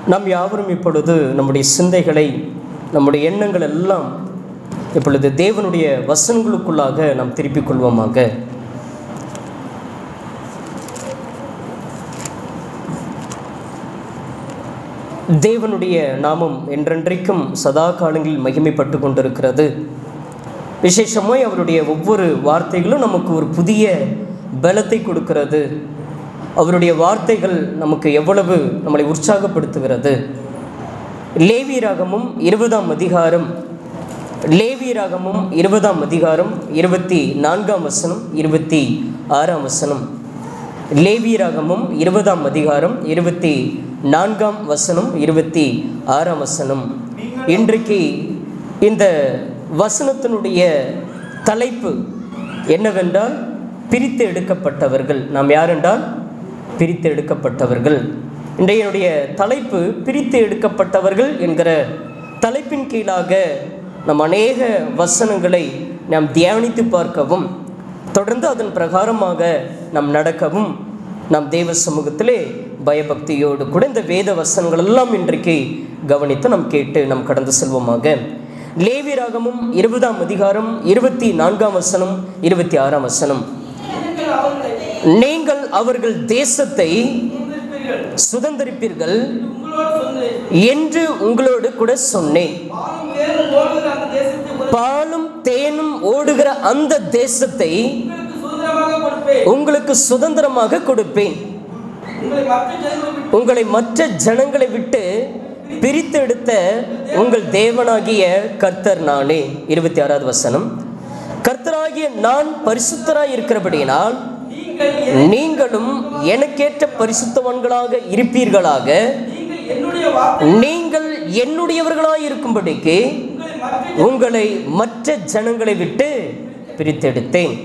நாம் யாவரும் இப்பொழுது நம்முடைய சிந்தைகளை நம்முடைய எண்ணங்கள் எல்லாம் இப்பொழுது தேவனுடைய வசனங்களுக்குள்ளாக நாம் திருப்பிக் கொள்வோமாக தேவனுடைய நாமம் என்றென்றைக்கும் சதா காலங்களில் மகிமைப்பட்டு கொண்டிருக்கிறது விசேஷமாய் அவருடைய ஒவ்வொரு வார்த்தைகளும் நமக்கு ஒரு புதிய பலத்தை கொடுக்கிறது அவருடைய வார்த்தைகள் நமக்கு எவ்வளவு நம்மளை உற்சாகப்படுத்துகிறது லேவியராகமும் இருபதாம் அதிகாரம் லேவியராகமும் இருபதாம் அதிகாரம் இருபத்தி நான்காம் வசனம் இருபத்தி ஆறாம் வசனம் லேவியராகமும் இருபதாம் அதிகாரம் இருபத்தி நான்காம் வசனம் இருபத்தி ஆறாம் வசனம் இன்றைக்கு இந்த வசனத்தினுடைய தலைப்பு என்னவென்றால் பிரித்து எடுக்கப்பட்டவர்கள் நாம் யார் என்றால் பிரித்து எடுக்கப்பட்டவர்கள் இன்றைய தலைப்பு பிரித்து எடுக்கப்பட்டவர்கள் என்கிற தலைப்பின் கீழாக நம் அநேக வசனங்களை நாம் தியானித்து பார்க்கவும் தொடர்ந்து அதன் பிரகாரமாக நாம் நடக்கவும் நாம் தேவ சமூகத்திலே பயபக்தியோடு கூட இந்த வேத வசனங்கள் எல்லாம் இன்றைக்கு கவனித்து நாம் கேட்டு நாம் கடந்து செல்வோமாக லேவியராகமும் இருபதாம் அதிகாரம் இருபத்தி நான்காம் வசனம் இருபத்தி ஆறாம் வசனம் நீங்கள் அவர்களை நீங்கள் அவர்கள் தேசத்தை சுதந்திரிப்பீர்கள். சுதந்திரிப்பீர்கள் உங்களோடு சொன்னேன் என்று உங்களோடு கூட சொன்னேன் பாலும் தேனும் ஓடுகிற அந்த தேசத்தை பாலும் தேனும் ஓடுகிற அந்த தேசத்தை உங்களுக்கு சுதந்திரமாக கொடுப்பேன் உங்களுக்கு சுதந்திரமாக கொடுப்பேன் உங்களை மற்ற ஜனங்களை விட்டு உங்களை மற்ற ஜனங்களை விட்டு பிரித்தெடுத்த உங்கள் தேவனாகிய கர்த்தர் நானே இருபத்தி ஆறாவது வசனம் கர்த்தராகிய நான் பரிசுத்தராய் இருக்கிறபடியினால் நீங்கள் நீங்களும் எனக்கேற்ற பரிசுத்தவான்களாக இருப்பீர்களாக நீங்கள் என்னுடைய வார்த்தை நீங்கள் என்னுடையவர்களாய் இருக்கும்படிக்கு உங்களை மற்ற உங்களை மற்ற ஜனங்களை விட்டு பிரித்தெடுத்தேன்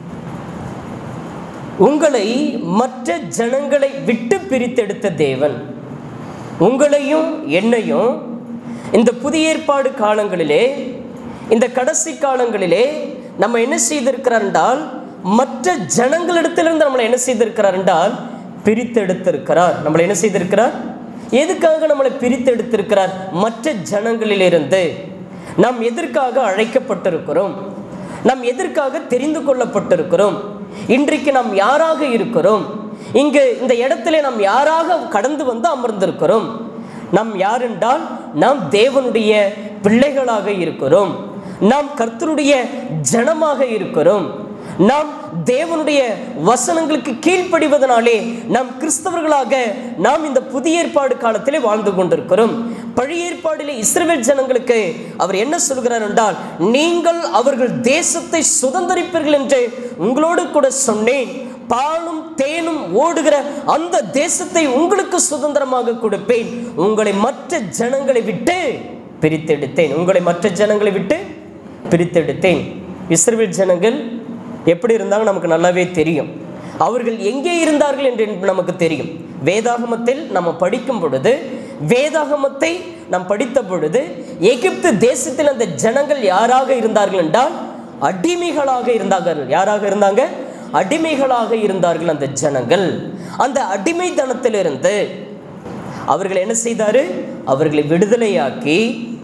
உங்களை மற்ற ஜனங்களை விட்டு பிரித்தெடுத்த தேவன் உங்களையும் என்னையும் இந்த புதிய ஏற்பாடு காலங்களிலே இந்த கடைசி காலங்களிலே நம்ம என்ன செய்திருக்கிறார் என்றால் மற்ற ஜனங்களிடத்திலிருந்து நம்மளை என்ன செய்திருக்கிறார் என்றால் பிரித்தெடுத்திருக்கிறார் நம்மளை என்ன செய்திருக்கிறார் எதுக்காக நம்மளை பிரித்தெடுத்திருக்கிறார் மற்ற ஜனங்களிலிருந்து நாம் எதற்காக அழைக்கப்பட்டிருக்கிறோம் நாம் எதற்காக தெரிந்து கொள்ளப்பட்டிருக்கிறோம் இன்றைக்கு நாம் யாராக இருக்கிறோம் இங்கு இந்த இடத்திலே நாம் யாராக கடந்து வந்து அமர்ந்திருக்கிறோம் நாம் யார் என்றால் நாம் தேவனுடைய பிள்ளைகளாக இருக்கிறோம் நாம் கர்த்தருடைய ஜனமாக இருக்கிறோம் நாம் தேவனுடைய வசனங்களுக்கு கீழ்ப்படிவதனாலே நாம் கிறிஸ்தவர்களாக நாம் இந்த புதிய ஏற்பாடு காலத்திலே வாழ்ந்து கொண்டிருக்கிறோம் பழைய ஏற்பாடிலே இஸ்ரவேல் ஜனங்களுக்கு அவர் என்ன சொல்கிறார் என்றால் நீங்கள் அவர்கள் தேசத்தை சுதந்திரிப்பீர்கள் என்று உங்களோடு கூட சொன்னேன் பாலும் தேனும் ஓடுகிற அந்த தேசத்தை உங்களுக்கு சுதந்திரமாக கொடுப்பேன் உங்களை மற்ற ஜனங்களை விட்டு பிரித்தெடுத்தேன் உங்களை மற்ற ஜனங்களை விட்டு பிரித்தெடுத்தேன் இஸ்ரவேல் ஜனங்கள் எப்படி இருந்தாங்க நமக்கு நல்லாவே தெரியும் அவர்கள் எங்கே இருந்தார்கள் என்று நமக்கு தெரியும் வேதாகமத்தில் நம்ம படிக்கும் பொழுது வேதாகமத்தை நாம் படித்த பொழுது எகிப்து தேசத்தில் அந்த ஜனங்கள் யாராக இருந்தார்கள் என்றால் அடிமைகளாக இருந்தார்கள் யாராக இருந்தாங்க அடிமைகளாக இருந்தார்கள் அந்த ஜனங்கள் அந்த அடிமைத்தனத்திலிருந்து அவர்கள் என்ன செய்தாரு அவர்களை விடுதலையாக்கி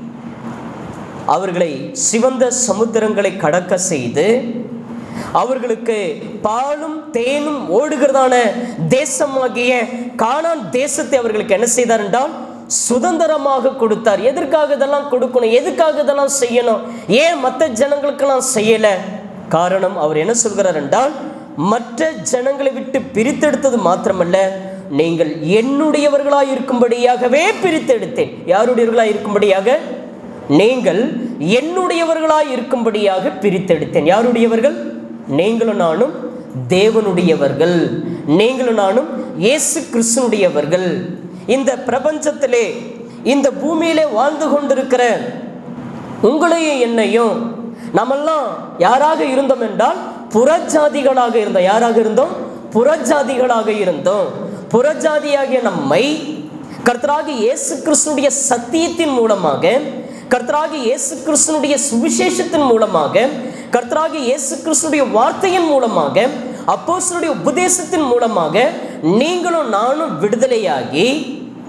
அவர்களை சிவந்த சமுத்திரங்களை கடக்க செய்து அவர்களுக்கு பாலும் தேனும் ஓடுகிறதான தேசமாகிய கானான் தேசத்தை அவர்களுக்கு என்ன செய்தார் என்றால் சுதந்திரமாக கொடுத்தார் எதற்காக இதெல்லாம் கொடுக்கணும் எதுக்காக இதெல்லாம் செய்யணும் ஏன் மற்ற ஜனங்களுக்கெல்லாம் செய்யலை காரணம் அவர் என்ன சொல்கிறார் என்றால் மற்ற ஜனங்களை விட்டு பிரித்தெடுத்தது மாத்திரமல்ல நீங்கள் என்னுடையவர்களாய் இருக்கும்படியாகவே பிரித்தெடுத்தேன் யாருடையவர்களாய் இருக்கும்படியாக நீங்கள் என்னுடையவர்களாய் இருக்கும்படியாக பிரித்தெடுத்தேன் யாருடையவர்கள் நீங்களும் நானும் தேவனுடையவர்கள் நீங்களும் நானும் இயேசு கிறிஸ்துனுடையவர்கள் இந்த பிரபஞ்சத்திலே இந்த பூமியிலே வாழ்ந்து கொண்டிருக்கிற உங்களையும் என்னையும் நம்மெல்லாம் யாராக இருந்தோம் என்றால் புறஜாதிகளாக இருந்தோம் யாராக இருந்தோம் புறஜாதிகளாக இருந்தோம் புறஜாதியாகிய நம்மை கர்த்தராகிய இயேசு கிறிஸ்துனுடைய சத்தியத்தின் மூலமாக கர்த்தராகிய இயேசு கிறிஸ்துனுடைய சுவிசேஷத்தின் மூலமாக கர்த்தராகிய இயேசு கிறிஸ்துனுடைய வார்த்தையின் மூலமாக அப்போஸ்தலருடைய உபதேசத்தின் மூலமாக நீங்களும் நானும் விடுதலையாகி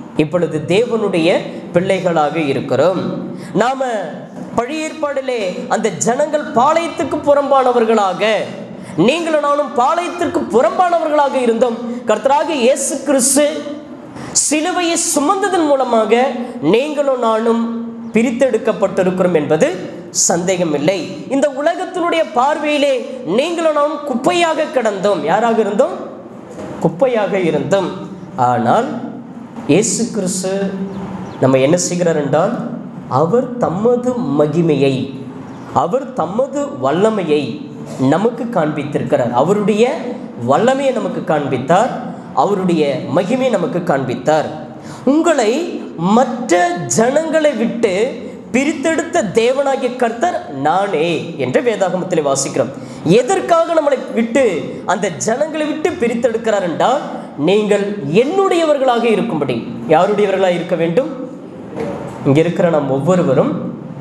இப்பொழுது தேவனுடைய பிள்ளைகளாக இருக்கிறோம் நாம பழைய ஏற்பாடிலே அந்த ஜனங்கள் பாளையத்துக்கு புறம்பானவர்களாக நீங்களும் நானும் பாளையத்திற்கு புறம்பானவர்களாக இருந்தோம் கர்த்தராக இயேசு கிறிஸ்து சிலுவையை சுமந்ததன் மூலமாக நீங்களும் நானும் பிரித்தெடுக்கப்பட்டிருக்கிறோம் என்பது சந்தேகமில்லை இந்த உலகத்தினுடைய பார்வையிலே நீங்களும் நானும் குப்பையாக கிடந்தோம் யாராக இருந்தோம் குப்பையாக இருந்தோம் ஆனால் இயேசு கிறிஸ்து நம்ம என்ன செய்கிறார் என்றால் அவர் தமது மகிமையை அவர் தமது வல்லமையை நமக்கு காண்பித்திருக்கிறார் அவருடைய வல்லமையை நமக்கு காண்பித்தார் அவருடைய மகிமையை நமக்கு காண்பித்தார் உங்களை மற்ற ஜனங்களை விட்டு பிரித்தெடுத்த தேவனாகிய கர்த்தர் நானே என்று வேதாகமத்தில் வாசிக்கிறோம் எதற்காக நம்மளை விட்டு அந்த ஜனங்களை விட்டு பிரித்தெடுக்கிறார் என்றால் நீங்கள் என்னுடையவர்களாக இருக்கும்படி யாருடையவர்களாக இருக்க வேண்டும் இங்க இருக்கிற நாம் ஒவ்வொருவரும்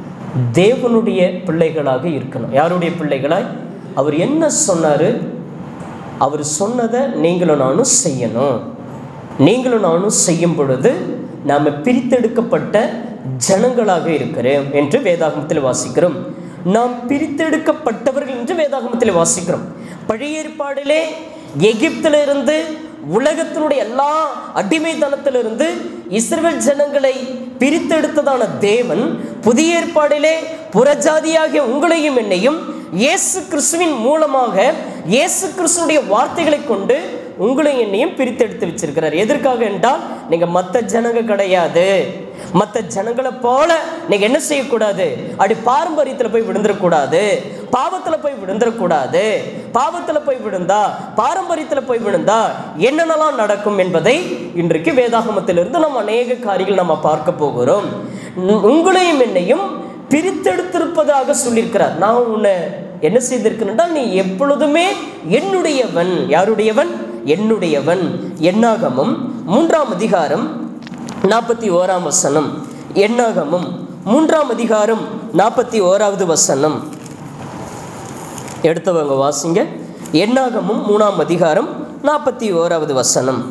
தேவனுடைய பிள்ளைகளாக இருக்கணும் யாருடைய பிள்ளைகளாய் அவர் என்ன சொன்னாரு அவர் சொன்னதை நீங்களும் நானும் செய்யணும் நீங்களும் நானும் செய்யும் பொழுது நாம் பிரித்தெடுக்கப்பட்ட ஜனங்களாக இருக்கிறோம் என்று வேதாகமத்தில் வாசிக்கிறோம் நாம் பிரித்தெடுக்கப்பட்டவர்கள் என்று வேதாகமத்தில் வாசிக்கிறோம் பழைய ஏற்பாடிலே எகிப்திலிருந்து உலகத்தினுடைய எல்லா அடிமைத்தனத்திலிருந்து இஸ்ரவேல் ஜனங்களை பிரித்தெடுத்ததான தேவன் புதிய ஏற்பாடிலே புறஜாதியாகிய உங்களையும் என்னையும் இயேசு கிறிஸ்துவின் மூலமாக இயேசு கிறிஸ்துடைய வார்த்தைகளை கொண்டு உங்களை என்னையும் பிரித்தெடுத்து வச்சிருக்கிறார் எதற்காக என்றால் நீங்க மற்ற ஜனங்க கிடையாது மற்ற ஜனங்களை போல நீங்க என்ன செய்யக்கூடாது அப்படி பாரம்பரியத்தில் போய் விழுந்துடக்கூடாது பாவத்தில் போய் விழுந்துடக்கூடாது பாவத்தில் போய் விழுந்தா பாரம்பரியத்தில் போய் விழுந்தா என்னென்னலாம் நடக்கும் என்பதை இன்றைக்கு வேதாகமத்திலிருந்து நம்ம அநேக காரியங்கள் நம்ம பார்க்க போகிறோம் உ- உங்களையும் என்னையும் பிரித்தெடுத்திருப்பதாக சொல்லியிருக்கிறார் நான் உன்னை என்ன செய்திருக்கிறேன்டா நீ எப்பொழுதுமே என்னுடையவன் யாருடையவன் என்னுடையவன் எண்ணாகமும் மூன்றாம் அதிகாரம் நாற்பத்தி ஓராம் வசனம் எண்ணாகமும் மூன்றாம் அதிகாரம் நாற்பத்தி ஓராவது வசனம் எடுத்தவங்க வாசிங்க எண்ணாகமும் மூணாம் அதிகாரம் நாற்பத்தி ஓராவது வசனம்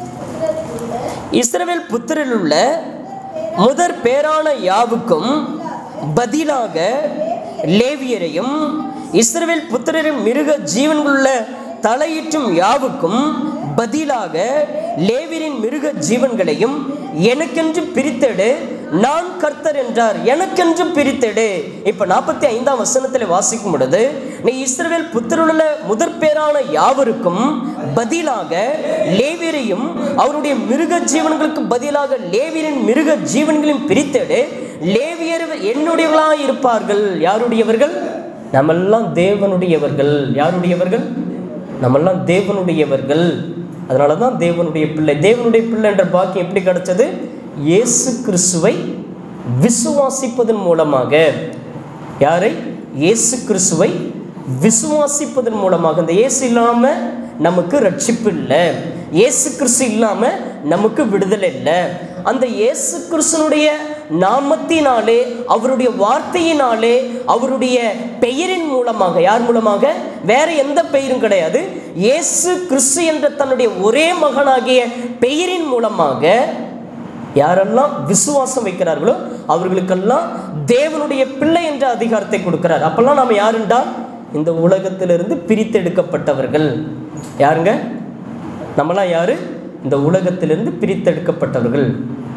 இஸ்ரவேல் புத்திரில் உள்ள முதற் பேரான யாவுக்கும் பதிலாக லேவியரையும் இஸ்ரவேல் புத்திரரின் மிருக ஜீவன்களுள்ள தலையிற்றும் யாவுக்கும் பதிலாக லேவியரின் மிருக ஜீவன்களையும் எனக்கென்று பிரித்தெடு நான் கர்த்தர் என்றார் எனக்கென்று பிரித்தெடு இப்ப நாற்பத்தி ஐந்தாம் வசனத்தில் வாசிக்கும் பொழுது நீ இஸ்ரவேல் புத்திரனுள்ள முதற் பேரான யாவருக்கும் பதிலாக லேவியரையும் அவருடைய மிருக ஜீவன்களுக்கு பதிலாக லேவியரின் மிருக ஜீவன்களையும் பிரித்தெடு லேவியர் என்னுடையவர்களாக இருப்பார்கள் யாருடையவர்கள் நம்மெல்லாம் தேவனுடையவர்கள் யாருடையவர்கள் நம்மெல்லாம் தேவனுடையவர்கள் அதனால தான் தேவனுடைய பிள்ளை தேவனுடைய பிள்ளை என்ற பாக்கியம் எப்படி கிடைச்சது இயேசு கிறிஸ்துவை விசுவாசிப்பதன் மூலமாக யாரை இயேசு கிறிஸ்துவை விசுவாசிப்பதன் மூலமாக இந்த இயேசு இல்லாம நமக்கு ரட்சிப்பு இல்லை இயேசு கிறிஸ்து இல்லாம நமக்கு விடுதலை இல்லை அந்த இயேசு கிறிஸ்துனுடைய நாமத்தினாலே அவருடைய வார்த்தையினாலே அவருடைய பெயரின் மூலமாக யார் மூலமாக வேற எந்த பெயரும் கிடையாது இயேசு கிறிஸ்து என்ற தன்னுடைய ஒரே மகனாகிய பெயரின் மூலமாக யாரெல்லாம் விசுவாசம் வைக்கிறார்களோ அவர்களுக்கெல்லாம் தேவனுடைய பிள்ளை என்ற அதிகாரத்தை கொடுக்கிறார் அப்பெல்லாம் நாம் யாருண்டால் இந்த உலகத்திலிருந்து பிரித்தெடுக்கப்பட்டவர்கள் யாருங்க நம்மலாம் யாரு இந்த உலகத்திலிருந்து பிரித்தெடுக்கப்பட்டவர்கள்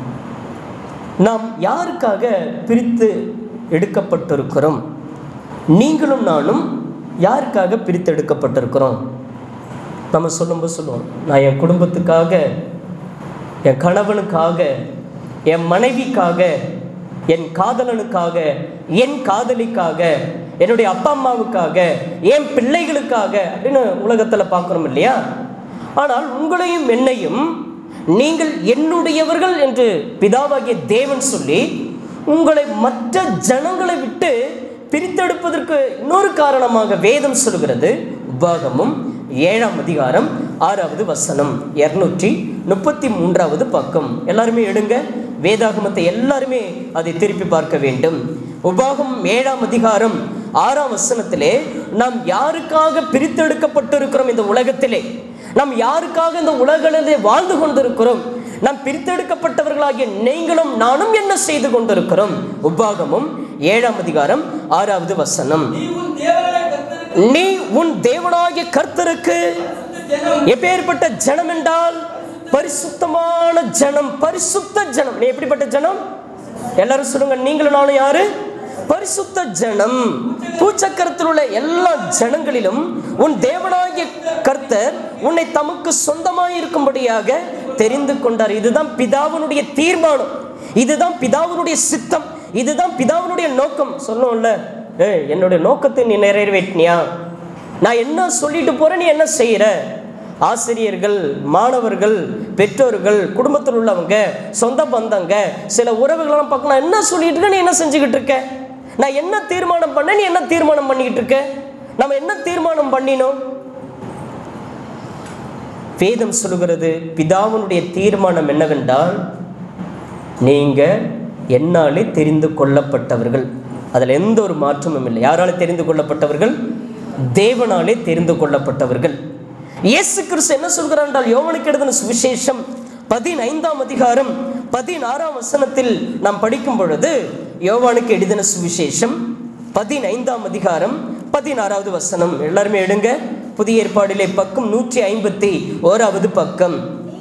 நாம் யாருக்காக பிரித்து எடுக்கப்பட்டிருக்கிறோம் நீங்களும் நானும் யாருக்காக பிரித்தெடுக்கப்பட்டிருக்கிறோம் நம்ம சொல்லும்போது சொல்லுவோம் நான் என் குடும்பத்துக்காக என் கணவனுக்காக என் மனைவிக்காக என் காதலனுக்காக என் காதலிக்காக என்னுடைய அப்பா அம்மாவுக்காக என் பிள்ளைகளுக்காக அப்படின்னு உலகத்தில் பார்க்குறோம் இல்லையா ஆனால் உங்களையும் என்னையும் நீங்கள் என்னுடையவர்கள் என்று பிதாவாகிய தேவன் சொல்லி உங்களை மற்ற ஜனங்களை விட்டு பிரித்தெடுப்பதற்கு இன்னொரு காரணமாக வேதம் சொல்கிறது உபாகமும் ஏழாம் அதிகாரம் ஆறாவது வசனம் இருநூற்றி முப்பத்தி மூன்றாவது பக்கம் எல்லாருமே எடுங்க வேதாகமத்தை எல்லாருமே அதை திருப்பி பார்க்க வேண்டும் உபாகம் ஏழாம் அதிகாரம் ஆறாம் வசனத்திலே நாம் யாருக்காக பிரித்தெடுக்கப்பட்டிருக்கிறோம் இந்த உலகத்திலே நாம் யாருக்காக இந்த உலகிலே வாழ்ந்து கொண்டிருக்கிறோம் நாம் பிரித்தெடுக்கப்பட்டவர்களாகிய நீங்களும் நானும் என்ன செய்து கொண்டிருக்கிறோம் உபாகமும் ஏழாம் அதிகாரம் ஆறாவது வசனம் நீ உன் தேவனாய கர்த்தருக்கு நீ உன் தேவனாகிய கர்த்தருக்கு எப்பேற்பட்ட ஜனம் என்றால் பரிசுத்தமான ஜனம் பரிசுத்த ஜனம் நீ எப்படிப்பட்ட ஜனம் எல்லாரும் சொல்லுங்க நீங்களும் நானும் யாரு பரிசுத்த ஜனம் பூச்சக்கரத்தில் உள்ள எல்லா ஜனங்களிலும் உன் தேவனாகிய கர்த்தர் உன்னை தமக்கு சொந்தமாய் இருக்கும்படியாக தெரிந்து கொண்டார் இதுதான் பிதாவினுடைய தீர்மானம் இதுதான் பிதாவினுடைய சித்தம் இதுதான் பிதாவினுடைய நோக்கம் சொல்லும்ல ஏ என்னுடைய நோக்கத்தை நீ நிறைவேற்றினியா நான் என்ன சொல்லிட்டு போறேன் நீ என்ன செய்யற ஆசிரியர்கள் மாணவர்கள் பெற்றோர்கள் குடும்பத்தில் உள்ளவங்க சொந்த பந்தங்க சில உறவுகளெல்லாம் பார்க்க நான் என்ன சொல்லிட்டு இருக்க நீ என்ன செஞ்சுக்கிட்டு இருக்க நான் என்ன தீர்மானம் பண்ண நீ என்ன தீர்மானம் பண்ணிக்கிட்டு இருக்க நம்ம என்ன தீர்மானம் பண்ணினோம் வேதம் சொல்லுகிறது பிதாவினுடைய தீர்மானம் என்னவென்றால் நீங்க என்னாலே தெரிந்து கொள்ளப்பட்டவர்கள் அதில் எந்த ஒரு மாற்றமும் இல்லை யாரால தெரிந்து கொள்ளப்பட்டவர்கள் தேவனாலே தெரிந்து கொள்ளப்பட்டவர்கள் இயேசு கிறிஸ்து என்ன சொல்கிறார் என்றால் யோவனுக்கு எழுதின சுவிசேஷம் பதினைந்தாம் அதிகாரம் பதினாறாம் வசனத்தில் நாம் படிக்கும் பொழுது யோவானுக்கு எழுதின சுவிசேஷம் பதினைந்தாம் அதிகாரம் பதினாறாவது வசனம் எல்லாருமே எடுங்க புதிய ஏற்பாடிலே பக்கம் நூற்றி ஐம்பத்தி ஓராவது பக்கம்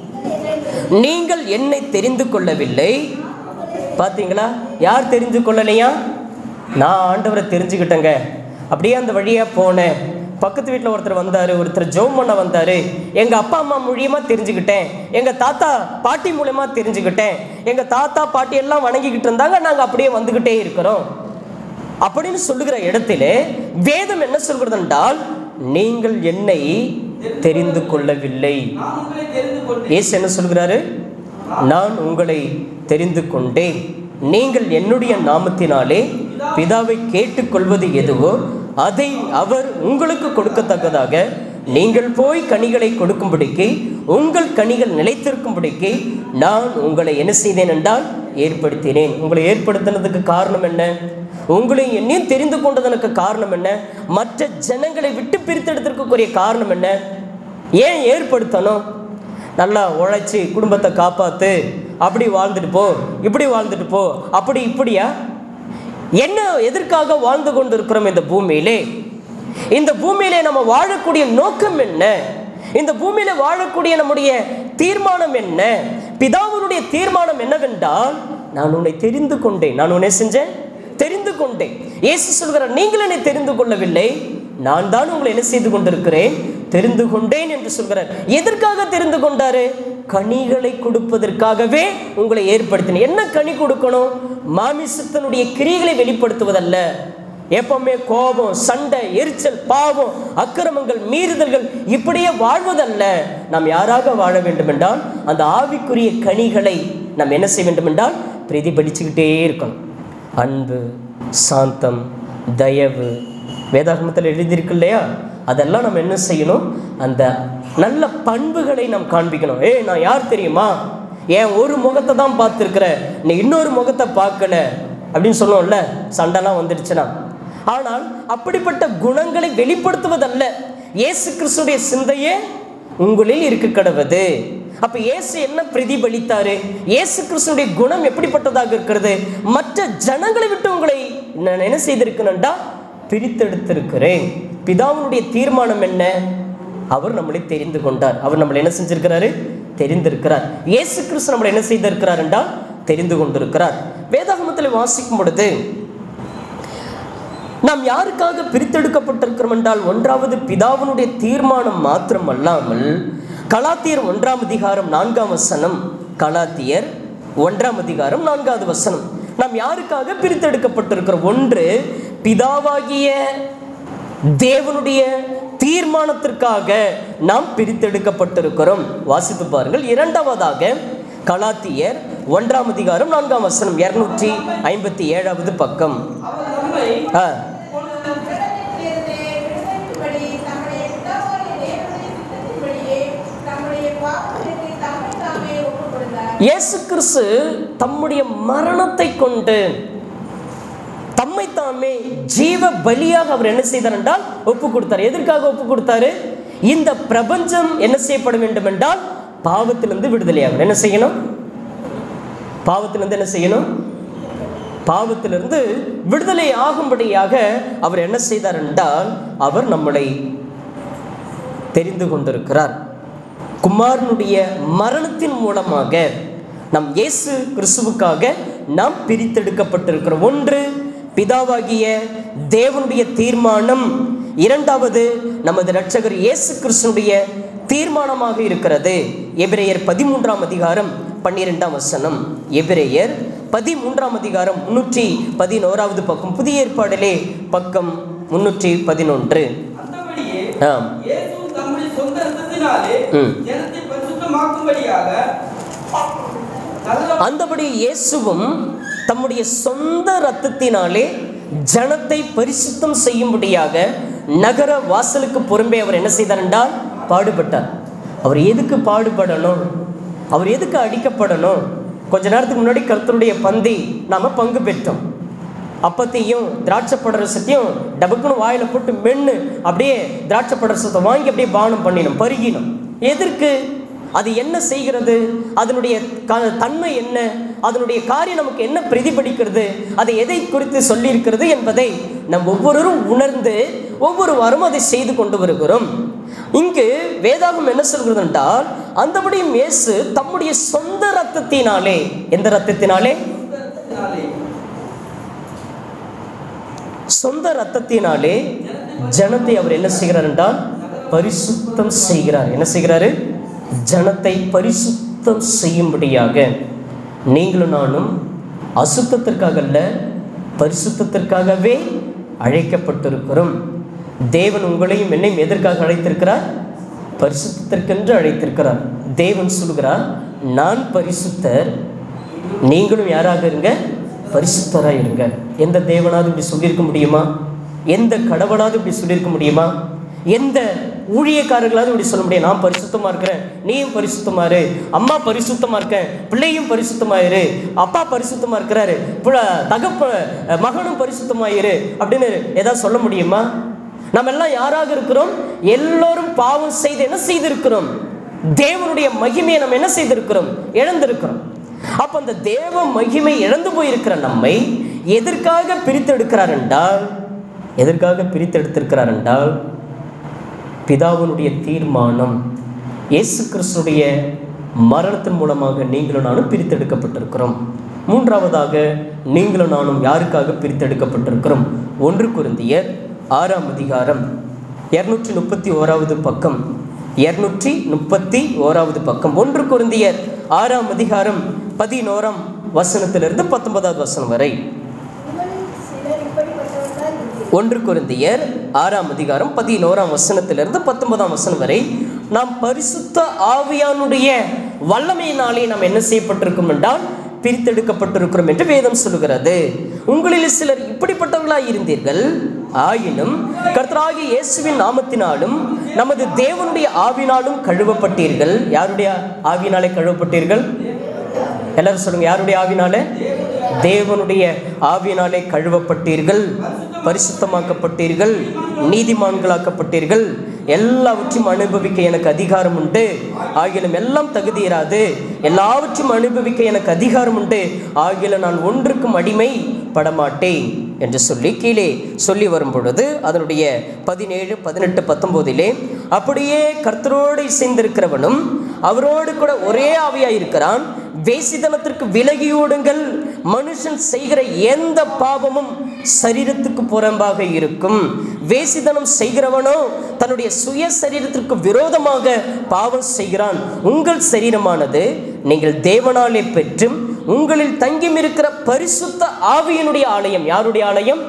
நீங்கள் என்னை தெரிந்து கொள்ளவில்லை பார்த்தீங்களா யார் தெரிந்து கொள்ளலையா நான் ஆண்டவரை தெரிஞ்சுக்கிட்டேங்க அப்படியே அந்த வழியாக போனேன் பக்கத்து வீட்டில் ஒருத்தர் வந்தார் ஒருத்தர் ஜோம் பண்ண வந்தார் எங்கள் அப்பா அம்மா மூலியமாக தெரிஞ்சுக்கிட்டேன் எங்கள் தாத்தா பாட்டி மூலியமா தெரிஞ்சுக்கிட்டேன் எங்கள் தாத்தா பாட்டி எல்லாம் வணங்கிக்கிட்டு இருந்தாங்க நாங்கள் அப்படியே வந்துக்கிட்டே இருக்கிறோம் அப்படின்னு சொல்லுகிற இடத்துல வேதம் என்ன சொல்கிறது என்றால் நீங்கள் என்னை தெரிந்து கொள்ளவில்லை நான் உங்களை தெரிந்து கொண்டேன் இயேசு என்ன சொல்கிறாரு நான் உங்களை தெரிந்து கொண்டேன் நீங்கள் என்னுடைய நாமத்தினாலே பிதாவை கேட்டுக்கொள்வது எதுவோ அதை அவர் உங்களுக்கு கொடுக்கத்தக்கதாக நீங்கள் போய் கனிகளை கொடுக்கும்படிக்கு உங்கள் கனிகள் நிலைத்திருக்கும்படிக்கு நான் உங்களை என்ன செய்தேன் என்றால் ஏற்படுத்தினேன் உங்களை ஏற்படுத்தினதுக்கு காரணம் என்ன உங்களை என்னையும் தெரிந்து கொண்டதற்கு காரணம் என்ன மற்ற ஜனங்களை விட்டு பிரித்தெடுத்திருக்கக்கூடிய காரணம் என்ன ஏன் ஏற்படுத்தணும் நல்லா உழைச்சி குடும்பத்தை காப்பாத்து அப்படி வாழ்ந்துட்டு போ இப்படி வாழ்ந்துட்டு போ அப்படி இப்படியா என்ன எதற்காக வாழ்ந்து கொண்டு இருக்கிறோம் இந்த பூமியிலே இந்த பூமியிலே நம்ம வாழக்கூடிய நோக்கம் என்ன இந்த பூமியில வாழக்கூடிய நம்முடைய தீர்மானம் என்ன பிதாவினுடைய தீர்மானம் என்னவென்றால் நான் உன்னை தெரிந்து கொண்டேன் நான் உன்னை செஞ்சேன் தெரிந்து கொண்டேன் இயேசு சொல்கிறார் நீங்கள் என்னை தெரிந்து கொள்ளவில்லை நான் தான் உங்களை என்ன செய்து கொண்டிருக்கிறேன் தெரிந்து கொண்டேன் என்று சொல்கிறார் எதற்காக தெரிந்து கொண்டாரு கனிகளை கொடுப்பதற்காகவே உங்களை ஏற்படுத்தினேன் என்ன கனி கொடுக்கணும் மாமிசத்தினுடைய கிரிகளை வெளிப்படுத்துவதல்ல எப்பவுமே கோபம் சண்டை எரிச்சல் பாவம் அக்கிரமங்கள் மீறுதல்கள் இப்படியே வாழ்வதல்ல நாம் யாராக வாழ வேண்டும் என்றால் அந்த ஆவிக்குரிய கனிகளை நாம் என்ன செய்ய வேண்டும் என்றால் பிரதிபலிச்சுக்கிட்டே இருக்கணும் அன்பு சாந்தம் தயவு வேதாகமத்தில் எழுதியிருக்கு இல்லையா அதெல்லாம் நம்ம என்ன செய்யணும் அந்த நல்ல பண்புகளை நாம் காண்பிக்கணும் ஏய் நான் யார் தெரியுமா ஏன் ஒரு முகத்தை தான் பார்த்துருக்குற நீ இன்னொரு முகத்தை பார்க்கல அப்படின்னு சொல்லுவோம்ல சண்டைலாம் வந்துடுச்சுன்னா ஆனால் அப்படிப்பட்ட குணங்களை வெளிப்படுத்துவதல்ல இயேசு கிறிஸ்துடைய சிந்தையே உங்களில் இருக்க கடவுது அப்ப இயேசு என்ன பிரதிபலித்தாரு இயேசு கிறிஸ்துடைய குணம் எப்படிப்பட்டதாக இருக்கிறது மற்ற ஜனங்களை விட்டு உங்களை நான் என்ன செய்திருக்கணும்டா பிரித்தெடுத்திருக்கிறேன் பிதாவினுடைய தீர்மானம் என்ன அவர் நம்மளை தெரிந்து கொண்டார் அவர் நம்மளை என்ன செஞ்சிருக்கிறாரு தெரிந்திருக்கிறார் இயேசு கிறிஸ்து நம்மளை என்ன செய்திருக்கிறார் என்றால் தெரிந்து கொண்டிருக்கிறார் வேதாகமத்தில் வாசிக்கும் பொழுது நாம் யாருக்காக பிரித்தெடுக்கப்பட்டிருக்கிறோம் என்றால் ஒன்றாவது பிதாவினுடைய தீர்மானம் மாத்திரம் அல்லாமல் கலாத்தியர் ஒன்றாம் அதிகாரம் நான்காம் வசனம் கலாத்தியர் ஒன்றாம் அதிகாரம் நான்காவது வசனம் நாம் யாருக்காக பிரித்தெடுக்கப்பட்டிருக்கிறோம் ஒன்று பிதாவாகிய தேவனுடைய தீர்மானத்திற்காக நாம் பிரித்தெடுக்கப்பட்டிருக்கிறோம் வாசித்து பாருங்கள் இரண்டாவதாக கலாத்தியர் ஒன்றாம் அதிகாரம் நான்காம் வசனம் இருநூற்றி ஐம்பத்தி ஏழாவது பக்கம் அவர் நம்மை ஆ இயேசு கிறிஸ்து தம்முடைய மரணத்தை கொண்டு தம்மை தாமே ஜீவ பலியாக அவர் என்ன செய்தார் என்றால் ஒப்பு கொடுத்தார் எதற்காக ஒப்பு கொடுத்தாரு இந்த பிரபஞ்சம் என்ன செய்யப்பட வேண்டும் என்றால் பாவத்திலிருந்து விடுதலையாகணும் என்ன செய்யணும் பாவத்திலிருந்து என்ன செய்யணும் பாவத்திலிருந்து விடுதலை ஆகும்படியாக அவர் என்ன செய்தார் என்றால் அவர் நம்மளை தெரிந்து கொண்டிருக்கிறார் குமாரனுடைய மரணத்தின் மூலமாக நம் இயேசு கிறிஸ்துவுக்காக நாம் பிரித்தெடுக்கப்பட்டிருக்கிறோம் ஒன்று பிதாவாகிய தேவனுடைய தீர்மானம் இரண்டாவது நமது இரட்சகர் இயேசு கிறிஸ்துனுடைய தீர்மானமாக இருக்கிறது எபிரேயர் பதிமூன்றாம் அதிகாரம் பன்னிரெண்டாம் வசனம் எபிரேயர் பதிமூன்றாம் அதிகாரம் முன்னூற்றி பதினோராவது பக்கம் புதிய ஏற்பாடிலே பக்கம் முன்னூற்றி பதினொன்று அந்தபடியே ஆம் இயேசு தம்முடைய சொந்த ரத்தத்தினாலே ம். ஜனத்தை பரிசுத்தமாக்கும்படியாக நல்ல அந்தபடி இயேசுவும் தம்முடைய சொந்த இரத்தத்தினாலே ஜனத்தை பரிசுத்தம் செய்யும்படியாக நகர வாசலுக்கு புறம்பே அவர் என்ன செய்தார் என்றால் பாடுபட்டார் அவர் எதுக்கு பாடுபடணும் அவர் எதுக்கு அடிக்கப்படணும் கொஞ்ச நேரத்துக்கு முன்னாடி கர்த்தருடைய பந்தி நாம பங்கு பெற்றோம் அப்பத்தையும் திராட்சை படரசத்தையும் டபக்குன்னு வாயில போட்டு மென்னு அப்படியே திராட்சை படரசத்தை வாங்கி அப்படியே பானம் பண்ணினோம் பருகினோம் எதற்கு அது என்ன செய்கிறது அதனுடைய க- தன்மை என்ன அதனுடைய காரியம் நமக்கு என்ன பிரதிபலிக்கிறது அதை எதை குறித்து சொல்லியிருக்கிறது என்பதை நம் ஒவ்வொருவரும் உணர்ந்து ஒவ்வொரு வாரம் அதை செய்து கொண்டு வருகிறோம் இங்கு வேதாகம் என்ன சொல்கிறது என்றால் அந்தபடியும் இயேசு தம்முடைய சொந்த ரத்தத்தினாலே எந்த ரத்தத்தினாலே ரத்தத்தினாலே சொந்த ரத்தத்தினாலே ஜனத்தை அவர் என்ன செய்கிறார் என்றால் பரிசுத்தம் செய்கிறார் என்ன செய்கிறாரு ஜனத்தை பரிசுத்தம் செய்யும்படியாக நீங்களும் நானும் அசுத்தத்திற்காக அல்ல பரிசுத்தத்திற்காகவே அழைக்கப்பட்டிருக்கிறோம் தேவன் உங்களையும் என்னையும் எதற்காக அழைத்திருக்கிறார் பரிசுத்தத்திற்கென்று அழைத்திருக்கிறார் தேவன் சொல்கிறார் நான் பரிசுத்தர் நீங்களும் யாராக இருங்க பரிசுத்தராக இருங்க எந்த தேவனாவது இப்படி சொல்லியிருக்க முடியுமா எந்த கடவுளாவது இப்படி சொல்லியிருக்க முடியுமா எந்த ஊழியக்காரர்களாவது இப்படி சொல்ல முடியும் நான் பரிசுத்தமாக இருக்கிறேன் நீயும் பரிசுத்தமா இரு அம்மா பரிசுத்தமாக இருக்கேன் பிள்ளையும் பரிசுத்தமாக இரு அப்பா பரிசுத்தமாக இருக்கிறாரு புல தகப்ப மகனும் பரிசுத்தமாக இரு அப்படின்னு ஏதாவது சொல்ல முடியுமா நம்ம எல்லாம் யாராக இருக்கிறோம் எல்லோரும் பாவம் செய்து என்ன செய்திருக்கிறோம் தேவனுடைய மகிமையை நம்ம என்ன செய்திருக்கிறோம் இழந்திருக்கிறோம் அப்ப அந்த தேவ மகிமை இழந்து போயிருக்கிற நம்மை எதற்காக பிரித்தெடுக்கிறார் என்றால் எதற்காக பிரித்தெடுத்திருக்கிறார் என்றால் பிதாவினுடைய தீர்மானம் இயேசு கிறிஸ்துடைய மரணத்தின் மூலமாக நீங்களும் நானும் பிரித்தெடுக்கப்பட்டிருக்கிறோம் மூன்றாவதாக நீங்களும் நானும் யாருக்காக பிரித்தெடுக்கப்பட்டிருக்கிறோம் ஒன்று குருந்தியர் ஆறாம் அதிகாரம் இருநூற்றி முப்பத்தி ஓராவது பக்கம் இருநூற்றி முப்பத்தி ஓராவது பக்கம் ஒன்று குருந்தியர் ஆறாம் அதிகாரம் பதினோராம் வசனத்திலிருந்து பத்தொன்பதாவது வசனம் வரை உங்களில் சிலர் இப்படிப்பட்டவர்களாய் இருந்தீர்கள். ஒன்று குருந்தியர் ஆறாம் அதிகாரம் பதினோராம் வசனத்திலிருந்து பத்தொன்பதாம் வசனம் வரை நாம் பரிசுத்த ஆவியானுடைய வல்லமையினாலே நாம் என்ன செய்யப்பட்டிருக்கும் என்றால் பிரித்தெடுக்கப்பட்டிருக்கிறோம் என்று வேதம் சொல்லுகிறது உங்களில் சிலர் இப்படிப்பட்டவர்களாய் இருந்தீர்கள் ஆயினும் கர்த்தராகிய இயேசுவின் நாமத்தினாலும் நமது தேவனுடைய ஆவினாலும் கழுவப்பட்டீர்கள் யாருடைய ஆவினாலே கழுவப்பட்டீர்கள் எல்லாரும் சொல்லுங்க யாருடைய ஆவினாலே தேவனுடைய ஆவியினாலே கழுவப்பட்டீர்கள் பரிசுத்தமாக்கப்பட்டீர்கள் நீதிமான்களாக்கப்பட்டீர்கள் எல்லாவற்றையும் அனுபவிக்க எனக்கு அதிகாரம் உண்டு ஆகிலும் எல்லாம் தகுதியிராது எல்லாவற்றையும் அனுபவிக்க எனக்கு அதிகாரம் உண்டு ஆகிலும் நான் ஒன்றுக்கும் அடிமை படமாட்டேன் என்று சொல்லி கீழே சொல்லி வரும் பொழுது அதனுடைய பதினேழு பதினெட்டு பத்தொம்போதிலே அப்படியே கர்த்தரோடு இசைந்திருக்கிறவனும் அவரோடு கூட ஒரே ஆவியாய் இருக்கிறான் வேசித்தனத்திற்கு விலகியோடுங்கள் மனுஷன் செய்கிற எந்த பாவமும் சரீரத்துக்கு புறம்பாக இருக்கும் வேசித்தனம் செய்கிறவனோ தன்னுடைய சுய சரீரத்திற்கு விரோதமாக பாவம் செய்கிறான் உங்கள் சரீரமானது நீங்கள் தேவனாலே பெற்றும் உங்களில் தங்கியும் இருக்கிற பரிசுத்த ஆவியினுடைய ஆலயம் யாருடைய ஆலயம்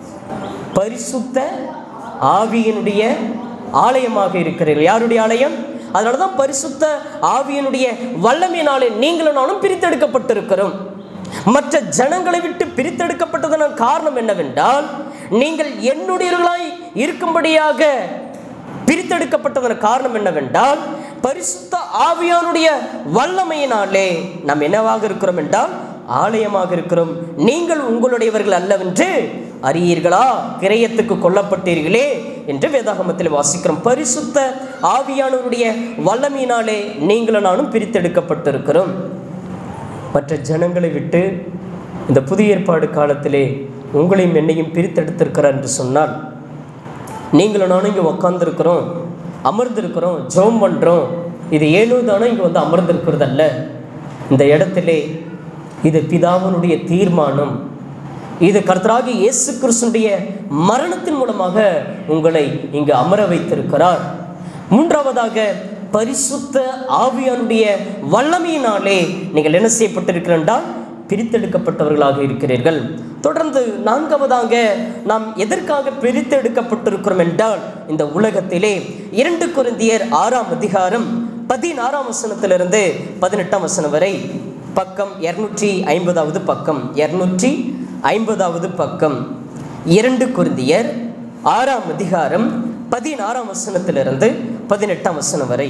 பரிசுத்த ஆவியினுடைய ஆலயமாக இருக்கிறீர்கள் யாருடைய ஆலயம் அதனால தான் பரிசுத்த ஆவியினுடைய வல்லமையினாலே நீங்களும் நானும் பிரித்தெடுக்கப்பட்டிருக்கிறோம் மற்ற ஜனங்களை விட்டு பிரித்தெடுக்கப்பட்டதன் காரணம் என்னவென்றால் நீங்கள் என்னுடையவர்களாய் இருக்கும்படியாக பிரித்தெடுக்கப்பட்டதன் காரணம் என்னவென்றால் பரிசுத்த ஆவியானுடைய வல்லமையினாலே நாம் என்னவாக இருக்கிறோம் என்றால் ஆலயமாக இருக்கிறோம் நீங்கள் உங்களுடையவர்கள் அல்லவென்று அறியீர்களா கிரயத்துக்கு கொல்லப்பட்டீர்களே என்று வேதாகமத்தில் வாசிக்கிறோம் பரிசுத்த ஆவியானவருடைய வல்லமையினாலே நீங்களும் நானும் பிரித்தெடுக்கப்பட்டிருக்கிறோம் மற்ற ஜனங்களை விட்டு இந்த புதிய ஏற்பாடு காலத்திலே உங்களையும் என்னையும் பிரித்தெடுத்திருக்கிறார் என்று சொன்னால் நீங்களும் நானும் இங்கே உக்காந்துருக்கிறோம் அமர்ந்திருக்கிறோம் ஜெபம் பண்ணுறோம் இது ஏனோ தானோ இங்கே வந்து அமர்ந்திருக்கிறதல்ல இந்த இடத்திலே இது பிதாவனுடைய தீர்மானம் இது கர்த்தராகி இயேசு கிறிஸ்துடைய மரணத்தின் மூலமாக உங்களை இங்கு அமர வைத்திருக்கிறார் மூன்றாவதாக பரிசுத்த ஆவியானுடைய வல்லமையினாலே நீங்கள் என்ன செய்யப்பட்டிருக்கிறீர்கள் என்றால் பிரித்தெடுக்கப்பட்டவர்களாக இருக்கிறீர்கள் தொடர்ந்து நான்காவதாக நாம் எதற்காக பிரித்தெடுக்கப்பட்டிருக்கிறோம் என்றால் இந்த உலகத்திலே இரண்டு குருந்தியர் ஆறாம் அதிகாரம் பதினாறாம் வசனத்திலிருந்து பதினெட்டாம் வசனம் வரை பக்கம் இரநூற்றி ஐம்பதாவது பக்கம் இரநூற்றி ஐம்பதாவது பக்கம் இரண்டு குருந்தியர் ஆறாம் அதிகாரம் பதினாறாம் வசனத்திலிருந்து பதினெட்டாம் வசனம் வரை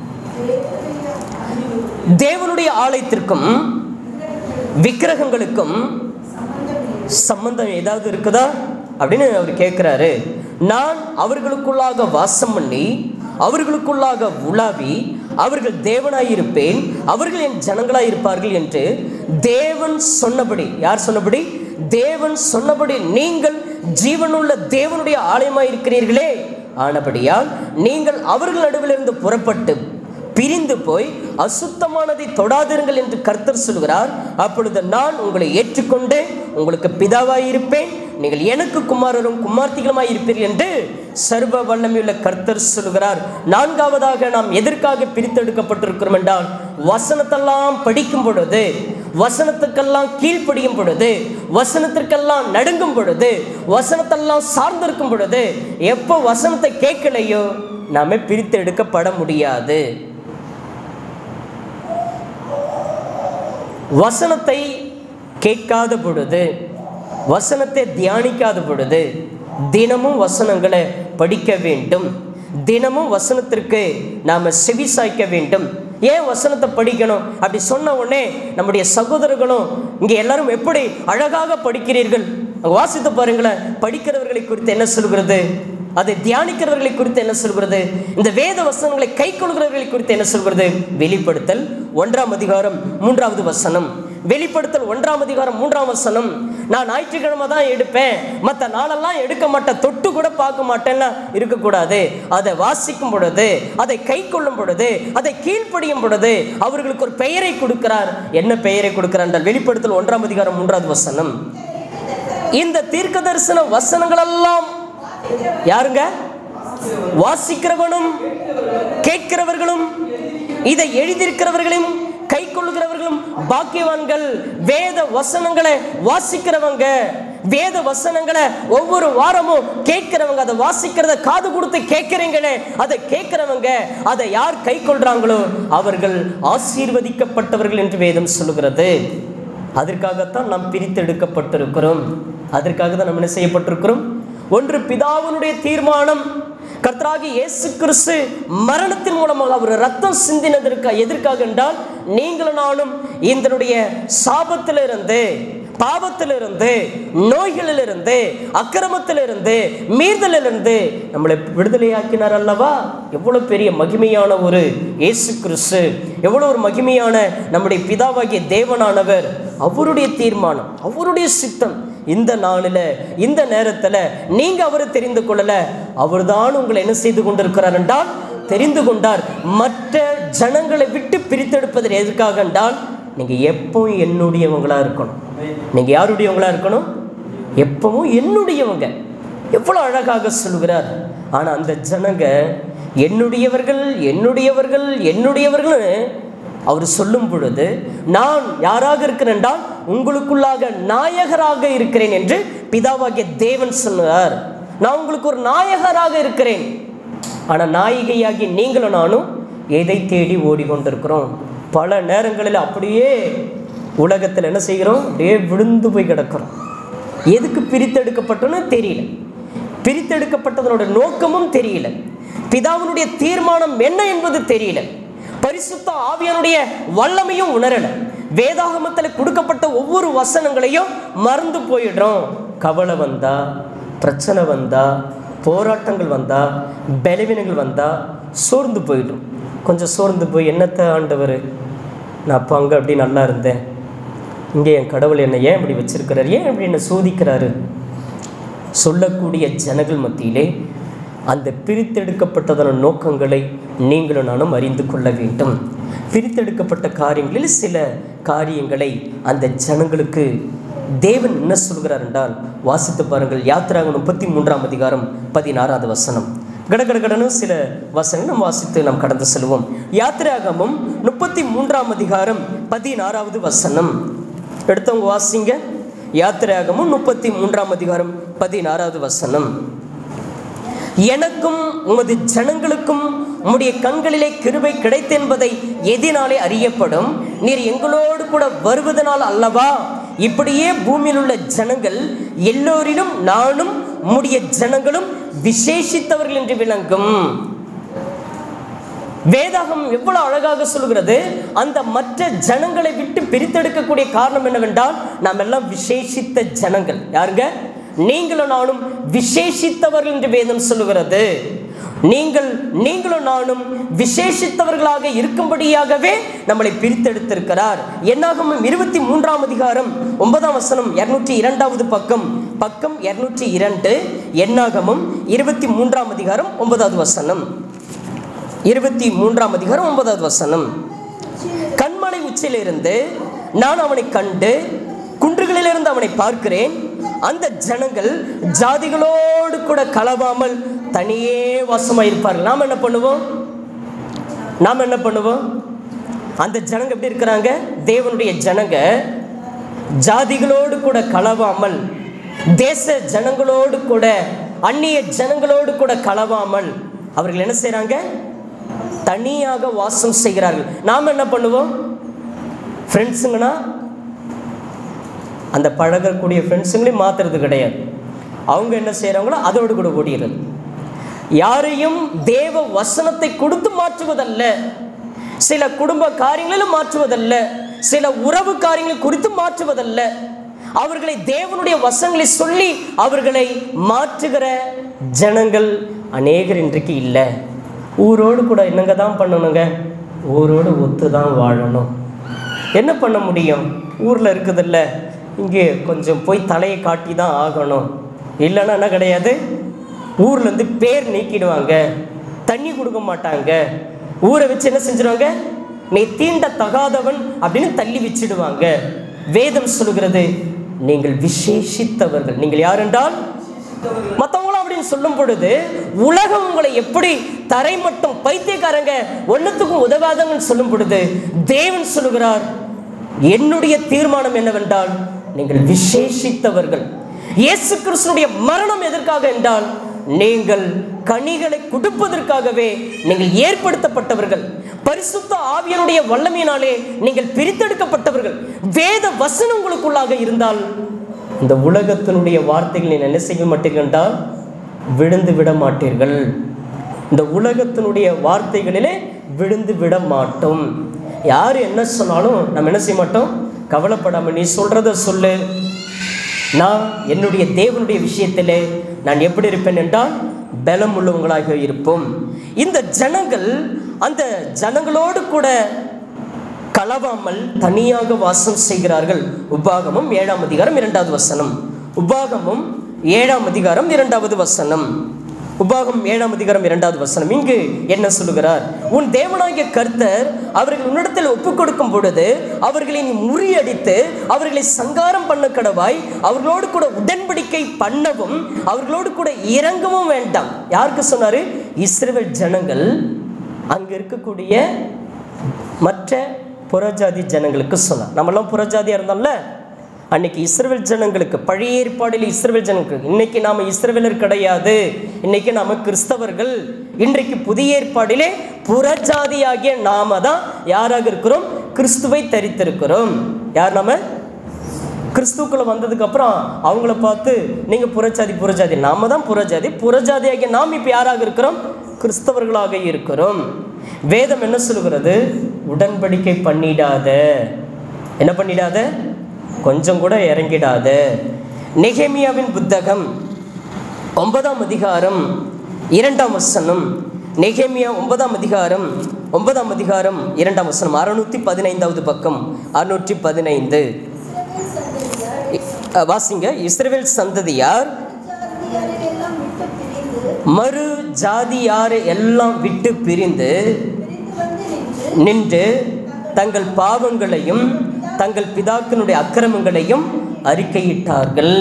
தேவனுடைய ஆலயத்திற்கும் விக்கிரகங்களுக்கும் சம்பந்தம் ஏதாவது இருக்குதா அப்படின்னு அவர் கேட்குறாரு நான் அவர்களுக்குள்ளாக வாசம் பண்ணி அவர்களுக்குள்ளாக உலாவி அவர்கள் தேவனாயிருப்பேன் அவர்கள் என் ஜனங்களாயிருப்பார்கள் என்று தேவன் சொன்னபடி யார் சொன்னபடி தேவன் சொன்னபடி நீங்கள் ஜீவனுள்ள தேவனுடைய ஆலயமாய் இருக்கிறீர்களே ஆனபடியால் நீங்கள் அவர்கள் நடுவிலிருந்து புறப்பட்டு பிரிந்து போய் அசுத்தமானதை தொடாதிருங்கள் என்று கர்த்தர் சொல்கிறார் அப்பொழுது நான் உங்களை ஏற்றுக்கொண்டு உங்களுக்கு பிதாவாய் இருப்பேன் நீங்கள் எனக்கு குமாரரும் குமார்த்திகளுமாய் இருப்பீர்கள் என்று சர்வ வல்லமையுள்ள கர்த்தர் சொல்கிறார் நான்காவதாக நாம் எதற்காக பிரித்தெடுக்கப்பட்டிருக்கிறோம் என்றால் வசனத்தெல்லாம் படிக்கும் பொழுது வசனத்துக்கெல்லாம் கீழ்ப்படியும் பொழுது வசனத்திற்கெல்லாம் நடுங்கும் பொழுது வசனத்தெல்லாம் சார்ந்திருக்கும் பொழுது எப்போ வசனத்தை கேட்கலையோ நாம பிரித்து எடுக்கப்பட முடியாது வசனத்தை கேட்காத பொழுது வசனத்தை தியானிக்காத பொழுது தினமும் வசனங்களை படிக்க வேண்டும் தினமும் வசனத்திற்கு நாம் செவி சாய்க்க வேண்டும் ஏன் வசனத்தை படிக்கணும் அப்படி சொன்ன உடனே நம்முடைய சகோதரர்களும் இங்கே எல்லாரும் எப்படி அழகாக படிக்கிறீர்கள் அங்க வாசித்து பாருங்களேன் படிக்கிறவர்களை குறித்து என்ன சொல்கிறது அதை தியானிக்கிறவர்களை குறித்து என்ன சொல்கிறது இந்த வேத வசனங்களை கை கொள்கிறவர்களை குறித்து என்ன சொல்கிறது வெளிப்படுத்தல் ஒன்றாம் அதிகாரம் மூன்றாவது வசனம் வெளிப்படுத்தல் ஒன்றாம் அதிகாரம் மூன்றாம் வசனம் நான் ஞாயிற்றுக்கிழமை தான் எடுப்பேன் மற்ற நாளெல்லாம் எடுக்க மாட்டேன் தொட்டு கூட பார்க்க மாட்டேன்னா இருக்கக்கூடாது அதை வாசிக்கும் பொழுது அதை கை கொள்ளும் பொழுது அதை கீழ்ப்படியும் பொழுது அவர்களுக்கு ஒரு பெயரை கொடுக்கிறார் என்ன பெயரை கொடுக்கிறார் என்றால் வெளிப்படுத்தல் ஒன்றாம் அதிகாரம் மூன்றாவது வசனம் இந்த தீர்க்க தரிசன வசனங்கள் எல்லாம் யாருங்க வாசிக்கிறவனும் கேட்கிறவர்களும் இதை எழுதியிருக்கிறவர்களும் கை கொள்ளுகிறவர்களும் பாக்கியவான்கள் வேத வசனங்களை வாசிக்கிறவங்க வேத வசனங்களை ஒவ்வொரு வாரமும் கேட்கிறவங்க அதை வாசிக்கிறத காது கொடுத்து கேட்கிறீங்களே அதை கேட்கிறவங்க அதை யார் கை கொள்றாங்களோ அவர்கள் ஆசீர்வதிக்கப்பட்டவர்கள் என்று வேதம் சொல்லுகிறது அதற்காகத்தான் நாம் பிரித்தெடுக்கப்பட்டிருக்கிறோம் அதற்காக தான் நம்ம என்ன செய்யப்பட்டிருக்கிறோம் ஒன்று பிதாவினுடைய தீர்மானம் கர்த்தராகி இயேசு கிறிஸ்து மரணத்தின் மூலமாக அவர் ரத்தம் சிந்தினதற்கு எதற்காக என்றால் நீங்களும் நானும் இதனுடைய சாபத்திலிருந்து பாவத்திலிருந்து நோய்களிலிருந்து அக்கிரமத்திலிருந்து மீறுதலிலிருந்து நம்மளை விடுதலையாக்கினார் அல்லவா எவ்வளவு பெரிய மகிமையான ஒரு இயேசு கிறிஸ்து எவ்வளவு ஒரு மகிமையான நம்முடைய பிதாவாகிய தேவனானவர் அவருடைய தீர்மானம் அவருடைய சித்தம் இந்த நாளில் இந்த நேரத்தில் நீங்க அவரை தெரிந்து கொள்ளல அவர்தான் உங்களை என்ன செய்து கொண்டிருக்கிறார் என்றால் தெரிந்து கொண்டார் மற்ற ஜனங்களை விட்டு பிரித்தெடுப்பது எதற்காக என்றால் நீங்க எப்பவும் என்னுடையவங்களா இருக்கணும் நீங்க யாருடையவங்களா இருக்கணும் எப்பவும் என்னுடையவங்க எவ்வளோ அழகாக சொல்கிறார் ஆனா அந்த ஜனங்க என்னுடையவர்கள் என்னுடையவர்கள் என்னுடையவர்கள் அவர் சொல்லும் பொழுது நான் யாராக இருக்கிறேன் என்றால் உங்களுக்குள்ளாக நாயகராக இருக்கிறேன் என்று பிதாவாகிய தேவன் சொன்னார் நான் உங்களுக்கு ஒரு நாயகராக இருக்கிறேன் ஆனா நாயிகையாகி நீங்களும் நானும் எதை தேடி ஓடிக்கொண்டிருக்கிறோம் பல நேரங்களில் அப்படியே உலகத்தில் என்ன செய்கிறோம் அப்படியே விழுந்து போய் கிடக்கிறோம் எதுக்கு பிரித்தெடுக்கப்பட்டோன்னு தெரியல பிரித்தெடுக்கப்பட்டதனோட நோக்கமும் தெரியல பிதாவினுடைய தீர்மானம் என்ன என்பது தெரியல பரிசுத்த ஆவியானுடைய வல்லமையும் உணரல வேதாகமத்தில் கொடுக்கப்பட்ட ஒவ்வொரு வசனங்களையும் மறந்து போயிடுறோம் கவலை வந்தா பிரச்சனை வந்தா போராட்டங்கள் வந்தால் பலவீனங்கள் வந்தால் சோர்ந்து போயிடும் கொஞ்சம் சோர்ந்து போய் என்னத்தை ஆண்டவர் நான் அப்போ அங்கே அப்படி நல்லா இருந்தேன் இங்கே என் கடவுள் என்னை ஏன் இப்படி வச்சிருக்கிறாரு ஏன் இப்படி என்னை சோதிக்கிறாரு சொல்லக்கூடிய ஜனங்கள் மத்தியிலே அந்த பிரித்தெடுக்கப்பட்டதான நோக்கங்களை நீங்களும் நானும் அறிந்து கொள்ள வேண்டும் பிரித்தெடுக்கப்பட்ட காரியங்களில் சில காரியங்களை அந்த ஜனங்களுக்கு தேவன் என்ன சொல்கிறார் என்றால் வாசித்து பாருங்கள் யாத்திராக முப்பத்தி மூன்றாம் அதிகாரம் பதினாறாவது வசனம் கடகடகடனு சில வசனம் நாம் வாசித்து நாம் கடந்து செல்வோம் யாத்திராகமும் முப்பத்தி மூன்றாம் அதிகாரம் பதினாறாவது வசனம் எடுத்தவங்க வாசிங்க யாத்திராகமும் முப்பத்தி மூன்றாம் அதிகாரம் பதினாறாவது வசனம் எனக்கும் உமது ஜனங்களுக்கும் உம்முடைய கண்களிலே கிருபை கிடைத்தென்பதை எதினாலே அறியப்படும் நீர் எங்களோடு கூட வருவதனால் அல்லவா இப்படியே பூமியில் உள்ள ஜனங்கள் எல்லோரிலும் நானும் உம்முடைய ஜனங்களும் விசேஷித்தவர்கள் என்று விளங்கும் வேதாகம் எவ்வளவு அழகாக சொல்கிறது அந்த மற்ற ஜனங்களை விட்டு பிரித்தெடுக்கக்கூடிய காரணம் என்னவென்றால் நாம் எல்லாம் விசேஷித்த ஜனங்கள் யாருங்க நீங்களும் நானும் விசேஷித்தவர்கள் என்று வேதம் சொல்லுகிறது நீங்கள் நீங்களும் நானும் விசேஷித்தவர்களாக இருக்கும்படியாகவே நம்மளை பிரித்தெடுத்திருக்கிறார் என்னாகும் இருபத்தி மூன்றாம் அதிகாரம் ஒன்பதாம் வசனம் இருநூற்றி இரண்டாவது பக்கம் பக்கம் இருநூற்றி இரண்டு என்னாகமும் இருபத்தி மூன்றாம் அதிகாரம் ஒன்பதாவது வசனம் இருபத்தி மூன்றாம் அதிகாரம் ஒன்பதாவது வசனம் கண்மலை உச்சியிலிருந்து நான் அவனை கண்டு குன்றுகளிலிருந்து அவனை பார்க்கிறேன் அந்த ஜனங்கள் ஜாதிகளோடு கூட கலவாமல் தனியே வாசமாக இருப்பார்கள் நாம் என்ன பண்ணுவோம் நாம் என்ன பண்ணுவோம் அந்த ஜனங்க எப்படி இருக்கிறாங்க தேவனுடைய ஜனங்க ஜாதிகளோடு கூட கலவாமல் தேச ஜனங்களோடு கூட அந்நிய ஜனங்களோடு கூட கலவாமல் அவர்கள் என்ன செய்கிறாங்க தனியாக வாசம் செய்கிறார்கள் நாம் என்ன பண்ணுவோம் ஃப்ரெண்ட்ஸுங்கன்னா அந்த பழகக்கூடிய ஃப்ரெண்ட்ஸுங்களையும் மாற்றுறது கிடையாது அவங்க என்ன செய்கிறாங்களோ அதோடு கூட ஓடிடுறது யாரையும் தேவ வசனத்தை கொடுத்து மாற்றுவதல்ல சில குடும்ப காரியங்களிலும் மாற்றுவதல்ல சில உறவு காரியங்களை குறித்து மாற்றுவதல்ல அவர்களை தேவனுடைய வசங்களை சொல்லி அவர்களை மாற்றுகிற ஜனங்கள் அநேகர் இன்றைக்கு இல்லை ஊரோடு கூட என்னங்க தான் பண்ணணுங்க ஊரோடு ஒத்து தான் வாழணும் என்ன பண்ண முடியும் ஊரில் இருக்குதில்ல இங்கே கொஞ்சம் போய் தலையை காட்டி தான் ஆகணும் இல்லைன்னா என்ன கிடையாது ஊர்லேருந்து பேர் நீக்கிடுவாங்க தண்ணி கொடுக்க மாட்டாங்க ஊரை வச்சு என்ன செஞ்சிருவாங்க நீ தீண்ட தகாதவன் அப்படின்னு தள்ளி வச்சிடுவாங்க வேதம் சொல்கிறது நீங்கள் விசேஷித்தவர்கள் நீங்கள் யார் என்றால் மற்றவங்களும் அப்படின்னு சொல்லும் பொழுது உலகம் உங்களை எப்படி தரை மட்டும் பைத்தியக்காரங்க ஒன்றுத்துக்கும் உதவாதங்கன்னு சொல்லும் பொழுது தேவன் சொல்லுகிறார் என்னுடைய தீர்மானம் என்னவென்றால் நீங்கள் விசேஷித்தவர்கள் இயேசு கிறிஸ்துடைய மரணம் எதற்காக என்றால் நீங்கள் கனிகளை கொடுப்பதற்காகவே நீங்கள் ஏற்படுத்தப்பட்டவர்கள் பரிசுத்த ஆவியனுடைய வல்லமையினாலே நீங்கள் பிரித்தெடுக்கப்பட்டவர்கள் வேத வசனம் உங்களுக்குள்ளாக இருந்தால் இந்த உலகத்தினுடைய வார்த்தைகளை நீங்கள் என்ன செய்ய மாட்டீர்கள் என்றால் விழுந்து விட மாட்டீர்கள் இந்த உலகத்தினுடைய வார்த்தைகளிலே விழுந்து விட மாட்டோம் யார் என்ன சொன்னாலும் நம்ம என்ன செய்ய மாட்டோம் கவலைப்படாமல் நீ சொல்கிறத சொல்லு நான் என்னுடைய தேவனுடைய விஷயத்திலே நான் எப்படி இருப்பேன் என்றால் பலம் உள்ளவங்களாக இருப்போம் இந்த ஜனங்கள் அந்த ஜனங்களோடு கூட கலவாமல் தனியாக வாசம் செய்கிறார்கள் உபாகமும் ஏழாம் அதிகாரம் இரண்டாவது வசனம் உபாகமும் ஏழாம் அதிகாரம் இரண்டாவது வசனம் உபாகம் ஏழாம் அதிகாரம் இரண்டாவது வசனம் இங்கு என்ன சொல்லுகிறார் உன் தேவனாகிய கர்த்தர் அவர்கள் உன்னிடத்தில் ஒப்புக் கொடுக்கும் பொழுது அவர்களை நீ முறியடித்து அவர்களை சங்காரம் பண்ண கடவாய் அவர்களோடு கூட உடன்படிக்கை பண்ணவும் அவர்களோடு கூட இறங்கவும் வேண்டாம் யாருக்கு சொன்னாரு இஸ்ரவேல் ஜனங்கள் அங்க இருக்கக்கூடிய மற்ற புறஜாதி ஜனங்களுக்கு சொன்னார் நம்மெல்லாம் புறஜாதியாக இருந்தோம்ல அன்னைக்கு இஸ்ரவேல் ஜனங்களுக்கு பழைய ஏற்பாடில் இஸ்ரவேல் ஜனங்களுக்கு இன்னைக்கு நாம் இஸ்ரவேலர் கிடையாது இன்னைக்கு நாம கிறிஸ்தவர்கள் இன்றைக்கு புதிய ஏற்பாடிலே புறஜாதியாகிய நாம தான் யாராக இருக்கிறோம் கிறிஸ்துவை தரித்திருக்கிறோம் யார் நாம கிறிஸ்துக்குள்ள வந்ததுக்கு அப்புறம் அவங்கள பார்த்து நீங்க புறஜாதி புறஜாதி நாம தான் புறஜாதி புறஜாதியாகிய நாம் இப்போ யாராக இருக்கிறோம் கிறிஸ்தவர்களாக இருக்கிறோம் வேதம் என்ன சொல்கிறது உடன்படிக்கை பண்ணிடாத என்ன பண்ணிடாத கொஞ்சம் கூட இறங்கிடாத நெகேமியாவின் புத்தகம் ஒன்பதாம் அதிகாரம் இரண்டாம் வசனம் நெகேமியா ஒன்பதாம் அதிகாரம் ஒன்பதாம் அதிகாரம் இரண்டாம் வசனம் அறுநூற்றி பதினைந்தாவது பக்கம் அறுநூற்றி பதினைந்து இஸ்ரவேல் சந்ததியார் அஹ், வாசிங்க இஸ்ரவேல் சந்ததியார் ஜாதியாரையெல்லாம் விட்டு பிரிந்து மறு ஜாதியாரை எல்லாம் விட்டு பிரிந்து பிரிந்து வந்து நின்று நின்று தங்கள் பாவங்களையும் தங்கள் பிதாக்களுடைய அக்கிரமங்களையும் அறிக்கையிட்டார்கள்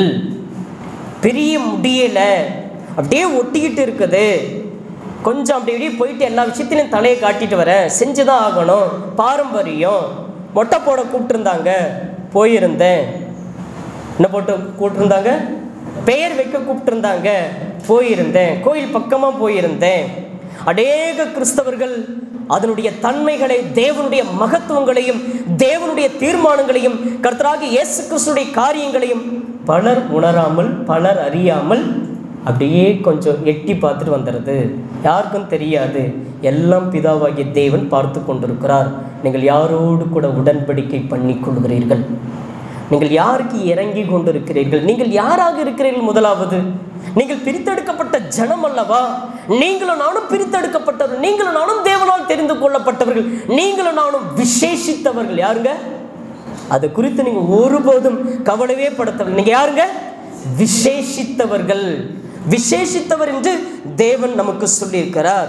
பிரிய முடியல அப்படியே ஒட்டிக்கிட்டு இருக்குது கொஞ்சம் அப்படி இப்படியே போயிட்டு எல்லா விஷயத்திலையும் தலையை காட்டிட்டு வரேன் செஞ்சு தான் ஆகணும் பாரம்பரியம் மொட்டை போட கூப்பிட்டுருந்தாங்க போயிருந்தேன் என்ன போட்டு கூப்பிட்டுருந்தாங்க பெயர் வைக்க கூப்பிட்டுருந்தாங்க போயிருந்தேன் கோயில் பக்கமாக போயிருந்தேன் அநேக கிறிஸ்தவர்கள் அதனுடைய தன்மைகளை தேவனுடைய மகத்துவங்களையும் தேவனுடைய தீர்மானங்களையும் கர்த்தராக இயேசு கிறிஸ்துடைய காரியங்களையும் பலர் உணராமல் பலர் அறியாமல் அப்படியே கொஞ்சம் எட்டி பார்த்துட்டு வந்துடுது யாருக்கும் தெரியாது எல்லாம் பிதாவாகிய தேவன் பார்த்து கொண்டிருக்கிறார் நீங்கள் யாரோடு கூட உடன்படிக்கை பண்ணி கொள்கிறீர்கள் நீங்கள் யாருக்கு இறங்கி கொண்டிருக்கிறீர்கள் நீங்கள் யாராக இருக்கிறீர்கள் முதலாவது நீங்கள் பிரித்தெடுக்கப்பட்ட ஜனம் அல்லவா நீங்களும் நானும் பிரித்தெடுக்கப்பட்டவர்கள் நீங்களும் நானும் தேவனால் தெரிந்து கொள்ளப்பட்டவர்கள் நீங்களும் நானும் விசேஷித்தவர்கள் யாருங்க அது குறித்து நீங்க ஒருபோதும் கவலையே படுத்தவில்லை நீங்க யாருங்க விசேஷித்தவர்கள் விசேஷித்தவர் என்று தேவன் நமக்கு சொல்லியிருக்கிறார்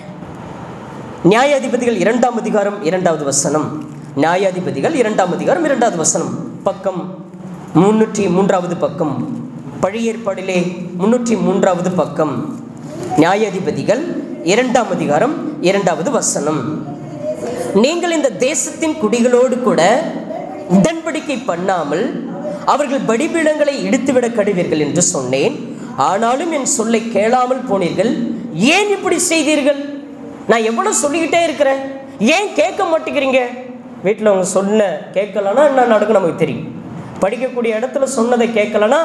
நியாயாதிபதிகள் இரண்டாம் அதிகாரம் இரண்டாவது வசனம் நியாயாதிபதிகள் இரண்டாம் அதிகாரம் இரண்டாவது வசனம் பக்கம் முன்னூற்றி மூன்றாவது பக்கம் பழைய ஏற்பாடிலே முன்னூற்றி மூன்றாவது பக்கம் நியாயாதிபதிகள் இரண்டாம் அதிகாரம் இரண்டாவது வசனம் நீங்கள் இந்த தேசத்தின் குடிகளோடு கூட உடன்படிக்கை பண்ணாமல் அவர்கள் பலிபீடங்களை இடித்துவிட கடுவீர்கள் என்று சொன்னேன் ஆனாலும் என் சொல்லை கேளாமல் போனீர்கள் ஏன் இப்படி செய்தீர்கள் நான் எவ்வளவு சொல்லிக்கிட்டே இருக்கிறேன் ஏன் கேட்க மாட்டேங்கிறீங்க வீட்டில் அவங்க சொன்ன கேட்கலன்னா என்ன நடக்கும் நமக்கு தெரியும் படிக்கக்கூடிய இடத்துல சொன்னதை கேட்கலன்னா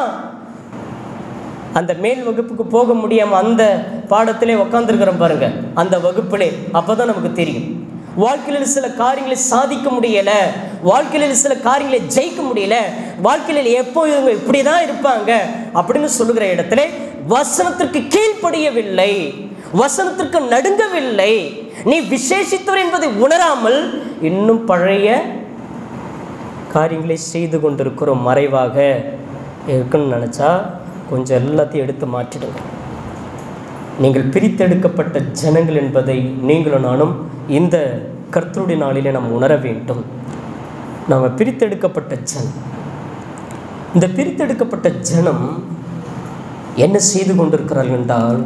அந்த மேல் வகுப்புக்கு போக முடியாம அந்த பாடத்திலே உக்காந்துருக்கிறோம் பாருங்க அந்த வகுப்பிலே அப்பதான் நமக்கு தெரியும் வாழ்க்கையில் சில காரியங்களை சாதிக்க முடியல வாழ்க்கையில் சில காரியங்களை ஜெயிக்க முடியல வாழ்க்கையில் எப்போ இவங்க இப்படி தான் இருப்பாங்க அப்படின்னு சொல்லுகிற இடத்துல வசனத்திற்கு கீழ்ப்படியவில்லை வசனத்திற்கு நடுங்கவில்லை நீ விசேஷித்தவர் என்பதை உணராமல் இன்னும் பழைய காரியங்களை செய்து கொண்டிருக்கிறோம் மறைவாக இருக்குன்னு நினச்சா கொஞ்சம் எல்லாத்தையும் எடுத்து மாற்றிடுங்க நீங்கள் பிரித்தெடுக்கப்பட்ட ஜனங்கள் என்பதை நீங்களும் நானும் இந்த கர்த்தருடைய நாளிலே நாம் உணர வேண்டும் நாம் பிரித்தெடுக்கப்பட்ட ஜனம் இந்த பிரித்தெடுக்கப்பட்ட ஜனம் என்ன செய்து கொண்டிருக்கிறார்கள் என்றால்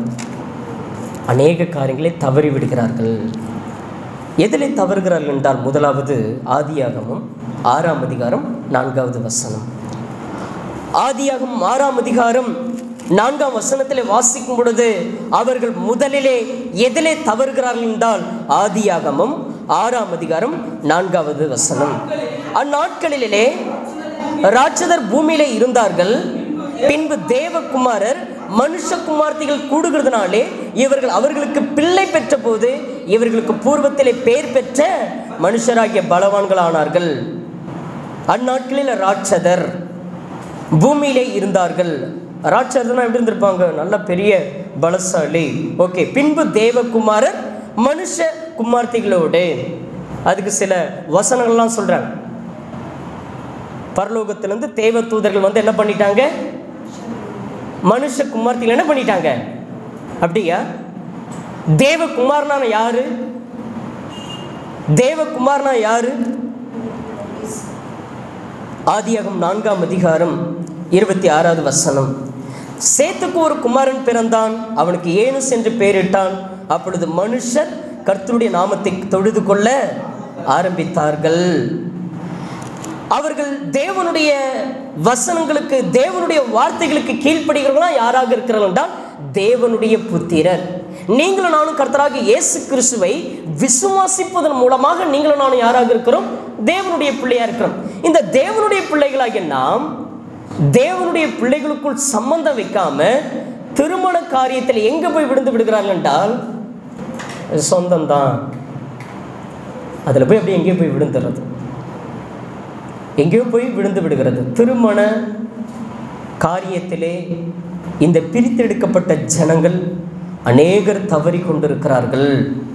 அநேக காரியங்களை தவறி விடுகிறார்கள் எதிலே தவறுகிறார்கள் என்றால் முதலாவது ஆதியாகமும் ஆறாம் அதிகாரம் நான்காவது வசனம் ஆதியாகம் ஆறாம் அதிகாரம் நான்காம் வசனத்திலே வாசிக்கும் பொழுது அவர்கள் முதலிலே எதிலே தவறுகிறார்கள் என்றால் ஆதியாகமும் ஆறாம் அதிகாரம் நான்காவது வசனம் அந்நாட்களிலே ராட்சதர் பூமியிலே இருந்தார்கள் பின்பு தேவகுமாரர் மனுஷகுமார்த்திகள் கூடுகிறதுனாலே இவர்கள் அவர்களுக்கு பிள்ளை பெற்ற போது இவர்களுக்கு பூர்வத்திலே பேர் பெற்ற மனுஷராகிய பலவான்களானார்கள் அந்நாட்களில் ராட்சதர் பூமியிலே இருந்தார்கள் ராட்சதர்னா எப்படி இருந்திருப்பாங்க நல்ல பெரிய பலசாலி ஓகே பின்பு தேவகுமாரர் மனுஷ குமார்த்திகளோடு அதுக்கு சில வசனங்கள்லாம் சொல்றாங்க பரலோகத்திலிருந்து தேவ தூதர்கள் வந்து என்ன பண்ணிட்டாங்க மனுஷ குமார்த்திகள் என்ன பண்ணிட்டாங்க அப்படியா தேவகுமார்னா யாரு தேவகுமார்னா யாரு ஆதியாகம் நான்காம் அதிகாரம் இருபத்தி ஆறாவது வசனம் சேத்துக்கு ஒரு குமாரன் பிறந்தான் அவனுக்கு ஏனுஸ் என்று பெயரிட்டான் அப்பொழுது மனுஷர் கர்த்தருடைய நாமத்தை தொழுது கொள்ள ஆரம்பித்தார்கள் அவர்கள் தேவனுடைய வசனங்களுக்கு தேவனுடைய வார்த்தைகளுக்கு கீழ்ப்படுகிறவர்களா யாராக இருக்கிறார்கள் என்றால் தேவனுடைய புத்திரர் நீங்களும் நானும் கர்த்தராக இயேசு கிறிஸ்துவை விசுவாசிப்பதன் மூலமாக நீங்களும் நானும் யாராக இருக்கிறோம் தேவனுடைய பிள்ளையா இருக்கிறோம் இந்த தேவனுடைய பிள்ளைகளாகிய நாம் தேவனுடைய பிள்ளைகளுக்குள் சம்பந்தம் வைக்காம திருமண காரியத்தில் எங்க போய் விழுந்து விடுகிறார்கள் என்றால் சொந்தம்தான் அதில் போய் அப்படியே எங்கேயோ போய் விழுந்துடுறது எங்கேயோ போய் விழுந்து விடுகிறது திருமண காரியத்திலே இந்த பிரித்தெடுக்கப்பட்ட ஜனங்கள் அநேகர் தவறி கொண்டிருக்கிறார்கள்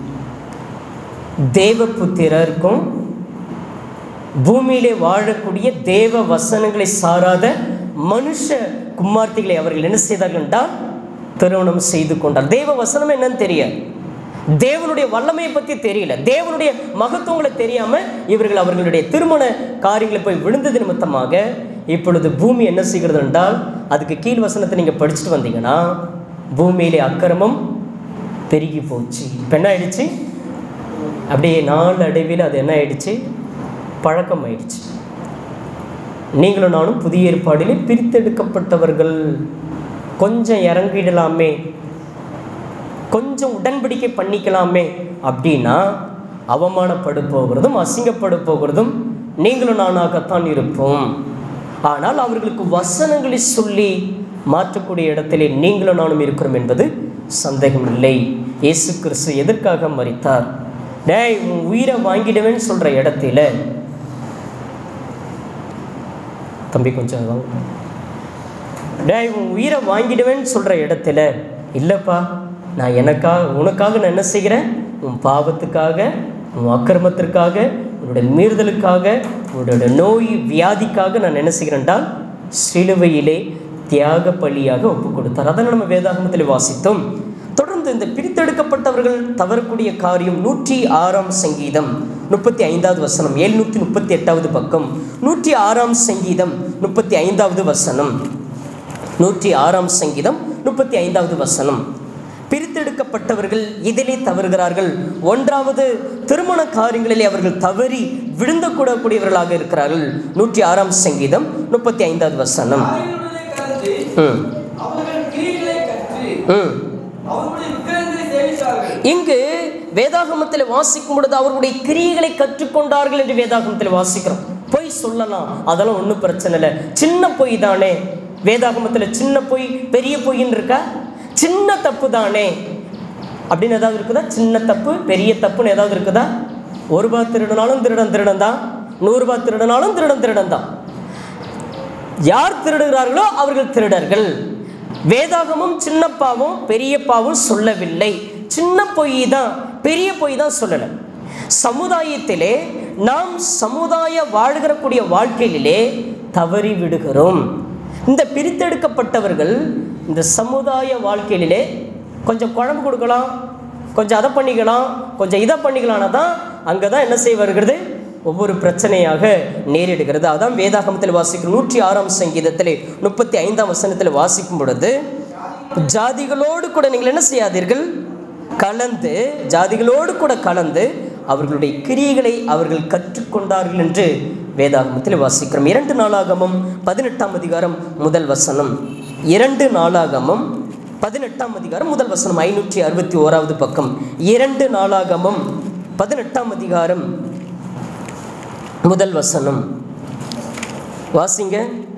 தேவபுத்திரருக்கும் பூமியிலே வாழக்கூடிய தேவ வசனங்களை சாராத மனுஷ குமார்த்திகளை அவர்கள் என்ன செய்தார்கள் என்றால் திருமணம் செய்து கொண்டார் தேவ வசனம் என்னன்னு தெரியாது தேவனுடைய வல்லமையை பற்றி தெரியல தேவனுடைய மகத்துவங்களை தெரியாம இவர்கள் அவர்களுடைய திருமண காரியங்களை போய் விழுந்தது நிமித்தமாக இப்பொழுது பூமி என்ன செய்கிறது என்றால் அதுக்கு கீழ் வசனத்தை நீங்கள் படிச்சுட்டு வந்தீங்கன்னா பூமியிலே அக்கிரமம் பெருகி போச்சு இப்போ என்ன ஆயிடுச்சு அப்படியே நாள் அடைவில் அது என்ன ஆயிடுச்சு பழக்கம் ஆயிடுச்சு நீங்களும் நானும் புதிய ஏற்பாடிலே பிரித்தெடுக்கப்பட்டவர்கள் கொஞ்சம் இறங்கிடலாமே கொஞ்சம் உடன்படிக்கை பண்ணிக்கலாமே அப்படின்னா அவமானப்படு போகிறதும் அசிங்கப்படு போகிறதும் நீங்களும் நானாகத்தான் இருப்போம் ஆனால் அவர்களுக்கு வசனங்களை சொல்லி மாற்றக்கூடிய இடத்திலே நீங்களும் நானும் இருக்கிறோம் என்பது சந்தேகம் இல்லை இயேசு கிறிஸ்து எதற்காக மறித்தார் டேய் உன் உயிரை வாங்கிடுவேன்னு சொல்கிற இடத்துல தம்பி கொஞ்சம் வாங்க டேய் உன் உயிரை வாங்கிடுவேன்னு சொல்கிற இடத்துல இல்லைப்பா நான் எனக்காக உனக்காக நான் என்ன செய்கிறேன் உன் பாவத்துக்காக உன் அக்கிரமத்திற்காக உன்னுடைய மீறுதலுக்காக உன்னுடைய நோய் வியாதிக்காக நான் என்ன செய்கிறேன்டால் சிலுவையிலே தியாக பலியாக ஒப்பு கொடுத்தார் அதனை நம்ம வேதாகமத்தில் வாசித்தோம் தொடர்ந்து இந்த பிரித்தெடுக்கப்பட்டவர்கள் தவறக்கூடிய காரியம் நூற்றி ஆறாம் சங்கீதம் முப்பத்தி ஐந்தாவது வசனம் எழுநூற்றி முப்பத்தி எட்டாவது பக்கம் நூற்றி ஆறாம் சங்கீதம் முப்பத்தி ஐந்தாவது வசனம் நூற்றி ஆறாம் சங்கீதம் முப்பத்தி ஐந்தாவது வசனம் பிரித்தெடுக்கப்பட்டவர்கள் இதிலே தவறுகிறார்கள் ஒன்றாவது திருமண காரியங்களிலே அவர்கள் தவறி விழுந்த கூடக்கூடியவர்களாக இருக்கிறார்கள் நூற்றி ஆறாம் சங்கீதம் முப்பத்தி ஐந்தாவது வசனம் காரியங்களுடனே கலந்து ம் அவர்கள் கிரியைகளை கற்று ம் அவர்களுடைய விக்கிரகங்களை சேவித்தார்கள் இங்கு வேதாகமத்தில் வாசிக்கும் பொழுது அவர்களுடைய கிரியைகளை கற்றுக்கொண்டார்கள் என்று வேதாகமத்தில் வாசிக்கிறோம் பொய் சொல்லலாம் அதெல்லாம் ஒன்றும் பிரச்சனை இல்லை சின்ன பொய் தானே வேதாகமத்தில் சின்ன பொய் பெரிய பொய்ன்னு இருக்கா சின்ன தப்பு தானே அப்படின்னு ஏதாவது இருக்குதா சின்ன தப்பு பெரிய தப்புன்னு ஏதாவது இருக்குதா ஒரு ரூபா திருடினாலும் திருடன் திருடன் தான் நூறுரூபா திருடினாலும் திருடன் திருடன் தான் யார் திருடுகிறார்களோ அவர்கள் திருடர்கள் வேதாகமும் சின்னப்பாவும் பெரியப்பாவும் சொல்லவில்லை சின்ன பொய் தான் பெரிய பொய் தான் சொல்லலை சமுதாயத்திலே நாம் சமுதாய வாழ்கிறக்கூடிய வாழ்க்கையிலே தவறி விடுகிறோம் இந்த பிரித்தெடுக்கப்பட்டவர்கள் இந்த சமுதாய வாழ்க்கையிலே கொஞ்சம் குழம்பு கொடுக்கலாம் கொஞ்சம் அதை பண்ணிக்கலாம் கொஞ்சம் இதை பண்ணிக்கலாம்னா தான் அங்கே தான் என்ன செய்ய வருகிறது ஒவ்வொரு பிரச்சனையாக நேரிடுகிறது அதான் வேதாகமத்தில் வாசிக்கும் நூற்றி ஆறாம் சங்கீதத்திலே முப்பத்தி ஐந்தாம் வசனத்தில் வாசிக்கும் பொழுது ஜாதிகளோடு கூட நீங்கள் என்ன செய்யாதீர்கள் கலந்து ஜாதிகளோடு கூட கலந்து அவர்களுடைய கிரியைகளை அவர்கள் கற்றுக்கொண்டார்கள் என்று வேதாகமத்தில் வாசிக்கிறோம் இரண்டு நாளாகமும் பதினெட்டாம் அதிகாரம் முதல் வசனம் இரண்டு நாளாகமும் பதினெட்டாம் அதிகாரம் முதல் வசனம் ஐநூற்றி அறுபத்தி ஓராவது பக்கம் இரண்டு நாளாகமும் பதினெட்டாம் அதிகாரம் முதல் வசனம் வாசிங்க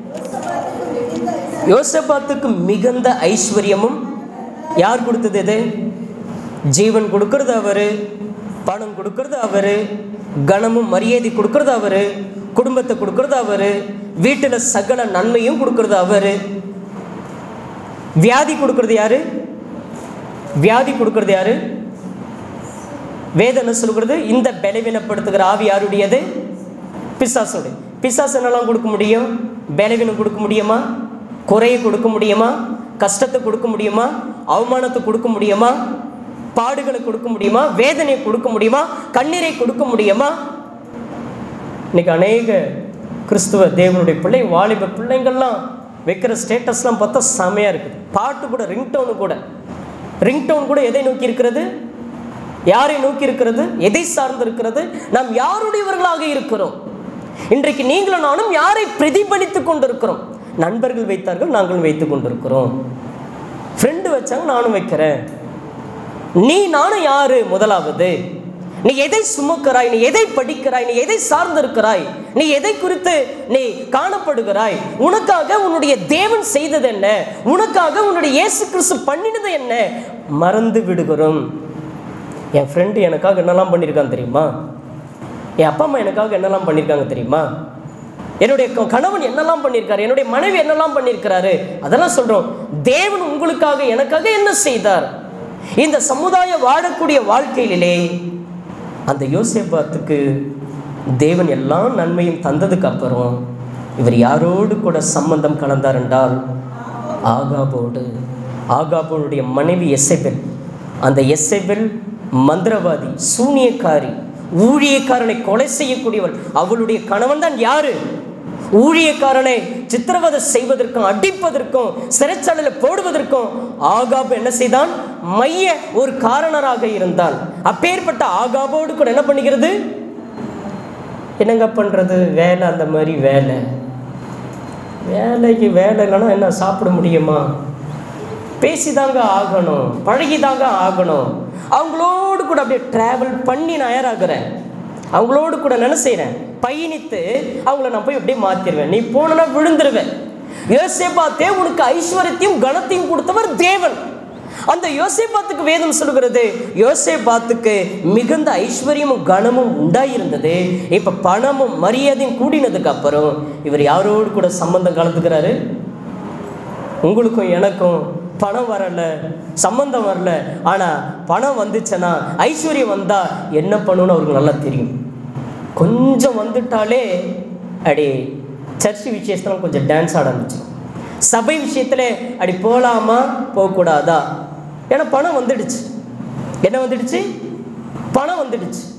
யோசபாத்துக்கு மிகுந்த ஐஸ்வர்யமும் யார் கொடுத்தது இது ஜீவன் கொடுக்கறது அவரு பணம் கொடுக்கறது அவரு கனமும் மரியாதை கொடுக்கறது அவரு குடும்பத்தை கொடுக்கறது அவரு வீட்டில் சகல நன்மையும் கொடுக்கறது அவரு வியாதி கொடுக்கறது யாரு வியாதி கொடுக்கறது யாரு வேதனை சொல்கிறது இந்த பலவீனப்படுத்துகிற ஆவி யாருடையது பிசாசுடைய பிசாசு என்னெல்லாம் கொடுக்க முடியும் பலவீனம் கொடுக்க முடியுமா குறையை கொடுக்க முடியுமா கஷ்டத்தை கொடுக்க முடியுமா அவமானத்தை கொடுக்க முடியுமா பாடுகளை கொடுக்க முடியுமா வேதனையை கொடுக்க முடியுமா கண்ணீரை கொடுக்க முடியுமா இன்னைக்கு அநேக கிறிஸ்துவ தேவனுடைய பிள்ளை வாலிப பிள்ளைங்கள்லாம் வைக்கிற ஸ்டேட்டஸ்லாம் பார்த்தா செமையாக இருக்குது பாட்டு கூட ரிங்டோனு கூட ரிங்டோன் கூட எதை நோக்கி இருக்கிறது யாரை நோக்கி இருக்கிறது எதை சார்ந்து இருக்கிறது நாம் யாருடையவர்களாக இருக்கிறோம் இன்றைக்கு நீங்களும் நானும் யாரை பிரதிபலித்துக் கொண்டிருக்கிறோம் நண்பர்கள் வைத்தார்கள் நாங்கள் வைத்துக் கொண்டிருக்கிறோம் ஃப்ரெண்டு வச்சாங்க நானும் வைக்கிறேன் நீ நானும் யாரு முதலாவது நீ எதை சுமக்கிறாய் நீ எதை படிக்கிறாய் நீ எதை சார்ந்திருக்கிறாய் நீ எதை குறித்து நீ காணப்படுகிறாய் உனக்காக உன்னுடைய தேவன் செய்தது என்ன உனக்காக உன்னுடைய இயேசு கிறிஸ்து பண்ணினது என்ன மறந்து விடுகிறோம் என் ஃப்ரெண்டு எனக்காக என்னெல்லாம் பண்ணியிருக்கான் தெரியுமா என் அப்பா அம்மா எனக்காக என்னெல்லாம் பண்ணியிருக்காங்க தெரியுமா என்னுடைய க- கணவன் என்னெல்லாம் பண்ணியிருக்காரு என்னுடைய மனைவி என்னெல்லாம் பண்ணியிருக்கிறாரு அதெல்லாம் சொல்றோம் தேவன் உங்களுக்காக எனக்காக என்ன செய்தார் இந்த சமுதாய வாழக்கூடிய வாழ்க்கையிலே அந்த யோசேபாத்துக்கு தேவன் எல்லா நன்மையும் தந்ததுக்கு அப்புறம் இவர் யாரோடு கூட சம்பந்தம் கலந்தார் என்றால் ஆகாபோடு ஆகாபோனுடைய மனைவி எசெபெல் அந்த எசெபெல் மந்திரவாதி சூனியக்காரி ஊழியக்காரனை கொலை செய்யக்கூடியவள் அவளுடைய கணவன் தான் யாரு ஊழியக்காரனை சித்திரவதை செய்வதற்கும் அடிப்பதற்கும் சிறைச்சாலையில் போடுவதற்கும் ஆகாப் என்ன செய்தான் மைய ஒரு காரணராக இருந்தான் அப்பேற்பட்ட ஆகாபோடு கூட என்ன பண்ணுகிறது என்னங்க பண்றது வேலை அந்த மாதிரி வேலை வேலைக்கு வேலை இல்லைன்னா என்ன சாப்பிட முடியுமா பேசிதாங்க ஆகணும் பழகிதாங்க ஆகணும் அவங்களோடு கூட அப்படியே ட்ராவல் பண்ணி நான் யாராகிறேன் அவங்களோடு கூட என்ன செய்கிறேன் பயணித்து அவங்கள நான் போய் அப்படியே மாற்றிடுவேன் நீ போனா விழுந்துருவேன் யோசேபாத்தே உனக்கு ஐஸ்வர்யத்தையும் கனத்தையும் கொடுத்தவர் தேவன் அந்த யோசேபாத்துக்கு வேதம் சொல்லுகிறது யோசேபாத்துக்கு மிகுந்த ஐஸ்வர்யமும் கனமும் உண்டாயிருந்தது இப்ப பணமும் மரியாதையும் கூடினதுக்கு அப்புறம் இவர் யாரோடு கூட சம்பந்தம் கலந்துக்கிறாரு உங்களுக்கும் எனக்கும் பணம் வரல சம்பந்தம் வரல ஆனால் பணம் வந்துச்சுன்னா ஐஸ்வர்யம் வந்தா என்ன பண்ணணும்னு அவருக்கு நல்லா தெரியும் கொஞ்சம் வந்துட்டாலே அடி சர்ச் விஷயத்துல கொஞ்சம் டான்ஸ் ஆட ஆரம்பிச்சிடும் சபை விஷயத்துல அடி போகலாமா போகக்கூடாதா ஏன்னா பணம் வந்துடுச்சு என்ன வந்துடுச்சு பணம் வந்துடுச்சு